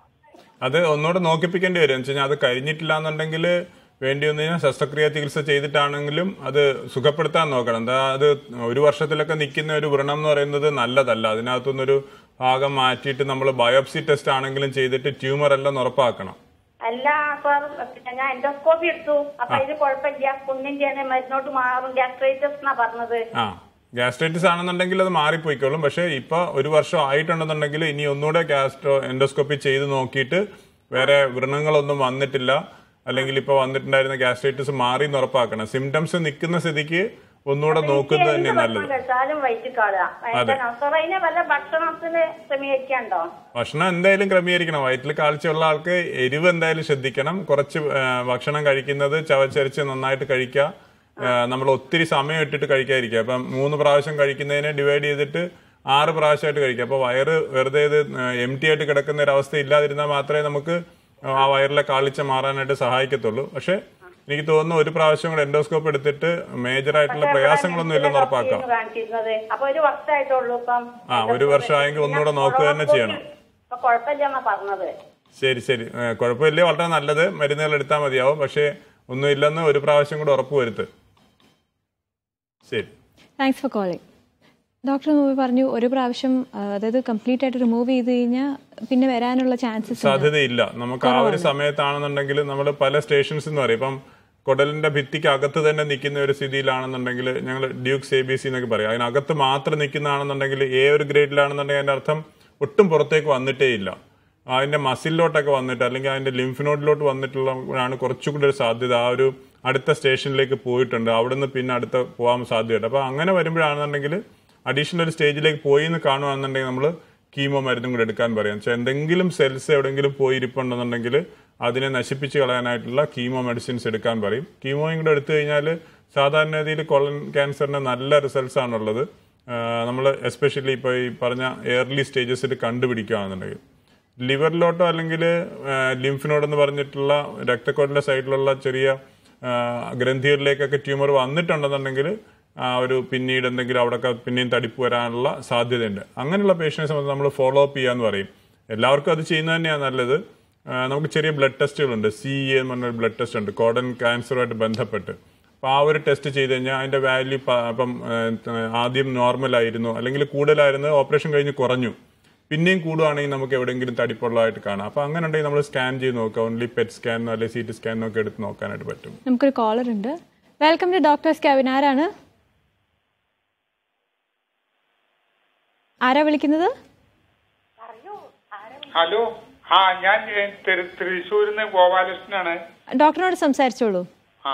അത് ഒന്നുകൂടെ നോക്കിപ്പിക്കേണ്ടി വരും എന്ന് വെച്ചാൽ അത് കഴിഞ്ഞിട്ടില്ല എന്നുണ്ടെങ്കിൽ വേണ്ടി വന്നു കഴിഞ്ഞാൽ ശസ്ത്രക്രിയ ചികിത്സ ചെയ്തിട്ടാണെങ്കിലും അത് സുഖപ്പെടുത്താൻ നോക്കണം എന്താ അത് ഒരു വർഷത്തിലൊക്കെ നിൽക്കുന്ന ഒരു വ്രണം എന്ന് പറയുന്നത് നല്ലതല്ല അതിനകത്തുനിന്നൊരു ഭാഗം മാറ്റിയിട്ട് നമ്മൾ ബയോപ്സി ടെസ്റ്റ് ആണെങ്കിലും ചെയ്തിട്ട് ട്യൂമർ എല്ലാം ഉറപ്പാക്കണം അല്ല സാർ പിന്നെ ഞാൻ എൻഡോസ്കോപ്പി എടുത്തു അപ്പൊ ഇത് കുഴപ്പമില്ല കുഞ്ഞിന്റെ മരുന്നോട്ട് മാറും ഗ്യാസ്ട്രൈറ്റിസ് എന്നാ പറഞ്ഞത് ആ ഗ്യാസ്ട്രൈറ്റിസ് ആണെന്നുണ്ടെങ്കിൽ അത് മാറിപ്പോയിക്കോളും പക്ഷെ ഇപ്പൊ ഒരു വർഷം ആയിട്ടുണ്ടെന്നുണ്ടെങ്കിൽ ഇനി ഒന്നുകൂടെ ഗ്യാസ്ട്രോ എൻഡോസ്കോപ്പി ചെയ്ത് നോക്കിയിട്ട് വേറെ വ്രണങ്ങളൊന്നും വന്നിട്ടില്ല അല്ലെങ്കിൽ ഇപ്പോൾ വന്നിട്ടുണ്ടായിരുന്ന ഗ്യാസ്ട്രൈറ്റിസ് മാറി എന്ന് ഉറപ്പാക്കണം സിംറ്റംസ് നിൽക്കുന്ന സ്ഥിതിക്ക് ഒന്നുകൂടെ നോക്കുന്നത് തന്നെ എന്ത് നല്ലത് ഭക്ഷണം കഴിച്ചാലും വയറ്റിൽ കാളുക സാറേ അതിനെ വല്ല ഭക്ഷണത്തിന് ക്രമീകരിക്കാണ്ടോ ഭക്ഷണം എന്തായാലും ക്രമീകരിക്കണം വയറ്റിൽ കാഴ്ചയുള്ള ആൾക്ക് എരിവ് എന്തായാലും ശ്രദ്ധിക്കണം കുറച്ച് ആ, ഭക്ഷണം കഴിക്കുന്നത് ചവച്ചരിച്ച് നന്നായിട്ട് കഴിക്കുക നമ്മൾ ഒത്തിരി സമയം ഇട്ടിട്ട് കഴിക്കാതിരിക്കുക അപ്പം മൂന്ന് പ്രാവശ്യം കഴിക്കുന്നതിനെ ഡിവൈഡ് ചെയ്തിട്ട് ആറ് പ്രാവശ്യമായിട്ട് കഴിക്കുക അപ്പോൾ വയറ് വെറുതെ ഇത് എം ടി ആയിട്ട് കിടക്കുന്ന ഒരു അവസ്ഥ ഇല്ലാതിരുന്നാൽ മാത്രമേ നമുക്ക് ആ വയറിലെ കാളിച്ച മാറാനായിട്ട് സഹായിക്കത്തുള്ളൂ പക്ഷെ എനിക്ക് തോന്നുന്നു ഒരു പ്രാവശ്യം കൂടെ എൻഡോസ്കോപ്പ് എടുത്തിട്ട് മേജർ ആയിട്ടുള്ള പ്രയാസങ്ങളൊന്നും ഇല്ലെന്ന് ഉറപ്പാക്കാം ഡോക്ടറെയാണ് കാണിച്ചിരുന്നത് അപ്പൊ ഒരു വർഷമായിട്ടുള്ളൂ ഇപ്പം ആ, ഒരു വർഷമായെങ്കിൽ ഒന്നുകൂടെ നോക്കുക തന്നെ ചെയ്യണം. ഇപ്പൊ കുഴപ്പമില്ലെന്നാ പറഞ്ഞത് ശരി ശരി ഏ, കുഴപ്പമില്ല വളരെ നല്ലത് മരുന്നുകൾ എടുത്താൽ മതിയാവും പക്ഷേ ഒന്നുമില്ലെന്ന് ഒരു പ്രാവശ്യം കൂടെ ഉറപ്പ് വരുത്ത് ശരി താങ്ക്സ് ഫോർ കോളിംഗ് ഡോക്ടർ മുമ്പ് പറഞ്ഞു ഒരു പ്രാവശ്യം ആ, അതായത് കംപ്ലീറ്റ് ആയിട്ട് റിമൂവ് ചെയ്ത് കഴിഞ്ഞാൽ പിന്നെ വരാനുള്ള ചാൻസസ് സാധ്യതയില്ല നമുക്ക് ആ ഒരു സമയത്താണെന്നുണ്ടെങ്കിൽ നമ്മൾ പല സ്റ്റേഷൻസ് എന്ന് പറയും ഇപ്പം കുടലിന്റെ ഭിത്തിക്ക് അകത്ത് തന്നെ നിൽക്കുന്ന ഒരു സ്ഥിതിയിലാണെന്നുണ്ടെങ്കിൽ ഞങ്ങൾ ഡ്യൂക്സ് എ ബി സി എന്നൊക്കെ പറയും അതിനകത്ത് മാത്രം നിൽക്കുന്നതാണെന്നുണ്ടെങ്കിൽ ഏ ഒരു ഗ്രേഡിലാണെന്നുണ്ടെങ്കിൽ അതിന്റെ അർത്ഥം ഒട്ടും പുറത്തേക്ക് വന്നിട്ടേ ഇല്ല അതിന്റെ മസിലിലോട്ടൊക്കെ വന്നിട്ട് അല്ലെങ്കിൽ അതിന്റെ ലിംഫിനോഡിലോട്ട് വന്നിട്ടുള്ളതാണ് കുറച്ചുകൂടി ഒരു സാധ്യത ആ ഒരു അടുത്ത സ്റ്റേഷനിലേക്ക് പോയിട്ടുണ്ട് അവിടുന്ന് പിന്നെ അടുത്ത പോകാൻ സാധ്യതയുണ്ട് അപ്പൊ അങ്ങനെ വരുമ്പോഴാണെന്നുണ്ടെങ്കിൽ അഡീഷണൽ ഒരു സ്റ്റേജിലേക്ക് പോയി എന്ന് കാണുകയാണെന്നുണ്ടെങ്കിൽ നമ്മൾ കീമോ മരുന്നും കൂടെ എടുക്കാൻ പറയാം വെച്ചാൽ എന്തെങ്കിലും സെൽസ് എവിടെയെങ്കിലും പോയി ഇരിപ്പുണ്ടെന്നുണ്ടെങ്കിൽ അതിനെ നശിപ്പിച്ച് കളയാനായിട്ടുള്ള കീമോ മെഡിസിൻസ് എടുക്കാൻ പറയും കീമോയും കൂടെ എടുത്തു കഴിഞ്ഞാൽ സാധാരണ രീതിയിൽ കൊളൻ ക്യാൻസറിന് നല്ല റിസൾട്ട്സ് ആണുള്ളത് നമ്മൾ എസ്പെഷ്യലി ഇപ്പോൾ ഈ പറഞ്ഞ എയർലി സ്റ്റേജസിൽ കണ്ടുപിടിക്കുകയാണെന്നുണ്ടെങ്കിൽ ലിവറിലോട്ടോ അല്ലെങ്കിൽ ലിംഫിനോടെന്ന് പറഞ്ഞിട്ടുള്ള രക്തക്കൊടലിന്റെ സൈഡിലുള്ള ചെറിയ ആ, ഗ്രന്ഥികളിലേക്കൊക്കെ ട്യൂമർ വന്നിട്ടുണ്ടെന്നുണ്ടെങ്കിൽ ആ ഒരു പിന്നീട് എന്തെങ്കിലും അവിടെയൊക്കെ പിന്നെയും തടിപ്പ് വരാനുള്ള സാധ്യതയുണ്ട് അങ്ങനെയുള്ള പേഷ്യൻസിനെ സംബന്ധിച്ച് നമ്മൾ ഫോളോ അപ്പ് ചെയ്യാന്ന് പറയും എല്ലാവർക്കും അത് ചെയ്യുന്നത് തന്നെയാണ് നല്ലത് ആ, നമുക്ക് ചെറിയ ബ്ലഡ് ടെസ്റ്റുകളുണ്ട് സി എ എന്ന് പറഞ്ഞ ബ്ലഡ് ടെസ്റ്റ് ഉണ്ട് കോഡൻ ക്യാൻസറുമായിട്ട് ബന്ധപ്പെട്ട് അപ്പോൾ ആ ഒരു ടെസ്റ്റ് ചെയ്ത് കഴിഞ്ഞാൽ അതിന്റെ വാല്യൂ ഇപ്പം ആ, ആദ്യം നോർമൽ ആയിരുന്നു അല്ലെങ്കിൽ കൂടുതലായിരുന്നു ഓപ്പറേഷൻ കഴിഞ്ഞ് കുറഞ്ഞു പിന്നെയും കൂടുവാണെങ്കിൽ നമുക്ക് എവിടെയെങ്കിലും തടിപ്പുള്ളതായിട്ട് കാണാം അപ്പോൾ അങ്ങനെ ഉണ്ടെങ്കിൽ നമ്മൾ സ്കാൻ ചെയ്ത് നോക്കാം ഓൺലി പെറ്റ് സ്കാനോ അല്ലെങ്കിൽ സി ടി സ്കാനോ ഒക്കെ എടുത്ത് നോക്കാനായിട്ട് പറ്റും നമുക്കൊരു കോളർ ഉണ്ട് വെൽക്കം ടു ഡോക്ടേഴ്സ് ക്യാബിൻ ആരാണ് ആരാ വിളിക്കുന്നത് ഹലോ ആ ഞാൻ ഏ, തൃ- തൃശ്ശൂരിൽ നിന്ന് ഗോപാലകൃഷ്ണനാണ് ഡോക്ടറിനോട് സംസാരിച്ചോളൂ ആ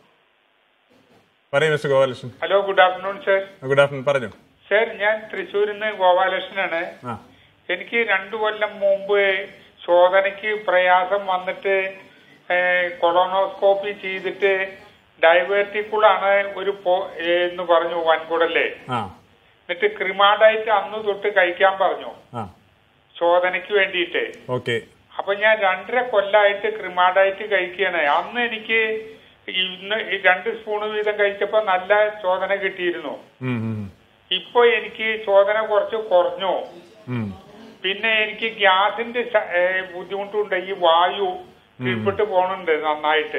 പറയൂ mister Gopalakrishnan hello good afternoon sir good afternoon പറഞ്ഞു സർ ഞാൻ തൃശ്ശൂരിൽ നിന്ന് ഗോപാലകൃഷ്ണനാണ് ആ എനിക്ക് രണ്ടു കൊല്ലം മുമ്പ് ശോധനയ്ക്ക് പ്രയാസം വന്നിട്ട് കൊളോണോസ്കോപ്പി ചെയ്തിട്ട് ഡയബറ്റിക്കുളാണ് ഒരു പോ- ഏ, എന്ന് പറഞ്ഞു വൻകുടല്ലേ ആ എന്നിട്ട് ക്രിമാഡായിട്ട് അന്ന് തൊട്ട് കഴിക്കാൻ പറഞ്ഞു ആ ശോധനയ്ക്ക് വേണ്ടിയിട്ട് ഓക്കെ അപ്പൊ ഞാൻ രണ്ടര കൊല്ലായിട്ട് ക്രിമാഡായിട്ട് കഴിക്കുകയാണ് അന്ന് എനിക്ക് ഇന്ന് ഈ രണ്ട് സ്പൂണ് വീതം കഴിച്ചപ്പോ നല്ല ശോധന കിട്ടിയിരുന്നു ഇപ്പൊ എനിക്ക് ശോധന കുറച്ച് കുറഞ്ഞു പിന്നെ എനിക്ക് ഗ്യാസിന്റെ ശ- ഏ, ബുദ്ധിമുട്ടുണ്ട് ഈ വായു കീഴ്പ്പെട്ട് പോണുണ്ട് നന്നായിട്ട്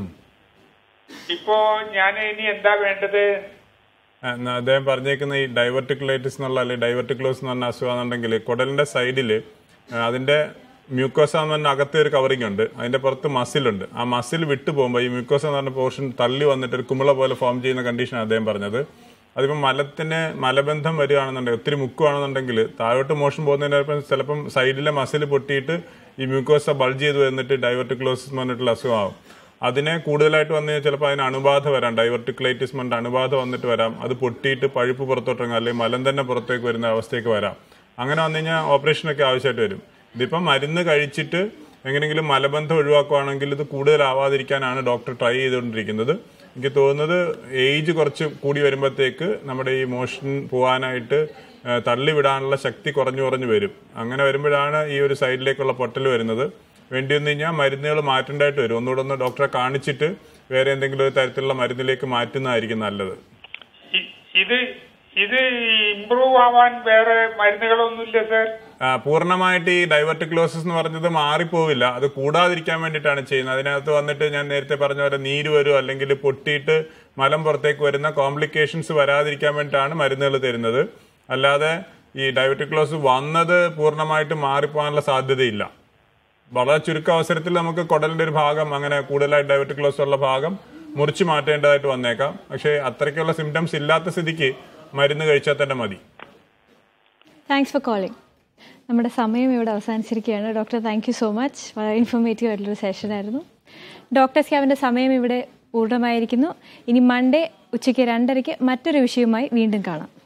ഇപ്പോ ഞാൻ ഇനി എന്താ വേണ്ടത് അദ്ദേഹം പറഞ്ഞേക്കുന്ന ഈ ഡൈവർട്ടിക്കുലൈറ്റിസ് എന്നുള്ള അല്ലെങ്കിൽ ഡൈവർട്ടിക്കുലോസ് എന്ന് പറഞ്ഞ അസുഖമാണെന്നുണ്ടെങ്കിൽ കുടലിന്റെ സൈഡിൽ അതിന്റെ മ്യൂക്കോസ എന്ന് പറഞ്ഞ അകത്തെ ഒരു കവറിംഗ് ഉണ്ട് അതിന്റെ പുറത്ത് മസിലുണ്ട് ആ മസിൽ വിട്ടു പോകുമ്പോൾ ഈ മ്യൂക്കോസ എന്ന് പറഞ്ഞ പോർഷൻ തള്ളി വന്നിട്ട് ഒരു കുമിള പോലെ ഫോം ചെയ്യുന്ന കണ്ടീഷനാണ് അദ്ദേഹം പറഞ്ഞത് അതിപ്പോൾ മലത്തിന് മലബന്ധം വരികയാണെന്നുണ്ടെങ്കിൽ ഒത്തിരി മുക്കുവാണെന്നുണ്ടെങ്കിൽ താഴോട്ട് മോഷൻ പോകുന്നതിനൊപ്പം ചിലപ്പം സൈഡിലെ മസിൽ പൊട്ടിയിട്ട് ഈ മ്യൂക്കോസ ബൾജ് ചെയ്ത് വന്നിട്ട് ഡൈവർട്ടിക്കുലോസിസ് എന്ന് പറഞ്ഞിട്ടുള്ള അസുഖമാവും അതിനെ കൂടുതലായിട്ട് വന്നു കഴിഞ്ഞാൽ ചിലപ്പോൾ അതിന് അണുബാധ വരാം ഡൈവർട്ടിക്കുലൈറ്റിസ് കൊണ്ട് അണുബാധ വന്നിട്ട് വരാം അത് പൊട്ടിയിട്ട് പഴുപ്പ് പുറത്തോട്ടിറങ്ങാം അല്ലെങ്കിൽ മലം തന്നെ പുറത്തേക്ക് വരുന്ന അവസ്ഥയ്ക്ക് വരാം അങ്ങനെ വന്നു കഴിഞ്ഞാൽ ഓപ്പറേഷനൊക്കെ ആവശ്യമായിട്ട് വരും ഇതിപ്പം മരുന്ന് കഴിച്ചിട്ട് എങ്ങനെയെങ്കിലും മലബന്ധം ഒഴിവാക്കുവാണെങ്കിൽ ഇത് കൂടുതലാവാതിരിക്കാനാണ് ഡോക്ടർ ട്രൈ ചെയ്തുകൊണ്ടിരിക്കുന്നത് എനിക്ക് തോന്നുന്നത് ഏജ് കുറച്ച് കൂടി വരുമ്പോഴത്തേക്ക് നമ്മുടെ ഈ മോഷൻ പോകാനായിട്ട് ആ, തള്ളിവിടാനുള്ള ശക്തി കുറഞ്ഞു കുറഞ്ഞു വരും അങ്ങനെ വരുമ്പോഴാണ് ഈ ഒരു സൈഡിലേക്കുള്ള പൊട്ടൽ വരുന്നത് വേണ്ടി വന്നു കഴിഞ്ഞാൽ മരുന്നുകൾ മാറ്റേണ്ടതായിട്ട് വരും ഒന്നുകൂടെ ഒന്ന് ഡോക്ടറെ കാണിച്ചിട്ട് വേറെ എന്തെങ്കിലും ഒരു തരത്തിലുള്ള മരുന്നിലേക്ക് മാറ്റുന്നതായിരിക്കും നല്ലത് ഇ- ഇത് ഇത് ഇംപ്രൂവ് ആവാൻ വേറെ മരുന്നുകളൊന്നുമില്ല സർ ആ, പൂർണ്ണമായിട്ട് ഈ ഡൈവർട്ടിക്ലോസിസ് എന്ന് പറഞ്ഞത് മാറിപ്പോവില്ല അത് കൂടാതിരിക്കാൻ വേണ്ടിയിട്ടാണ് ചെയ്യുന്നത് അതിനകത്ത് വന്നിട്ട് ഞാൻ നേരത്തെ പറഞ്ഞ പോലെ നീര് വരും അല്ലെങ്കിൽ പൊട്ടിയിട്ട് മലം പുറത്തേക്ക് വരുന്ന കോംപ്ലിക്കേഷൻസ് വരാതിരിക്കാൻ വേണ്ടിയിട്ടാണ് മരുന്നുകൾ തരുന്നത് അല്ലാതെ ഈ ഡയബറ്റിക്ലോസ് വന്നത് പൂർണ്ണമായിട്ട് മാറിപ്പോകാനുള്ള സാധ്യതയില്ല വളരെ ചുരുക്ക അവസരത്തിൽ നമുക്ക് കുടലിന്റെ ഒരു ഭാഗം അങ്ങനെ കൂടുതലായിട്ട് ഡയബറ്റിക്ലോസ് ഉള്ള ഭാഗം മുറിച്ച് മാറ്റേണ്ടതായിട്ട് വന്നേക്കാം പക്ഷേ അത്രയ്ക്കുള്ള സിംറ്റംസ് ഇല്ലാത്ത സ്ഥിതിക്ക് മരുന്ന് കഴിച്ചാൽ തന്നെ മതി താങ്ക്സ് ഫോർ കോളിംഗ് നമ്മുടെ സമയം ഇവിടെ അവസാനിച്ചിരിക്കുകയാണ് doctor thank you so much വളരെ ഇൻഫോർമേറ്റീവ് ആയിട്ടുള്ളൊരു സെഷൻ ആയിരുന്നു ഡോക്ടർ സ്കാവിൻ്റെ സമയം ഇവിടെ പൂർണ്ണമായിരിക്കുന്നു ഇനി മൺഡേ ഉച്ചയ്ക്ക് രണ്ടരയ്ക്ക് മറ്റൊരു വിഷയവുമായി വീണ്ടും കാണാം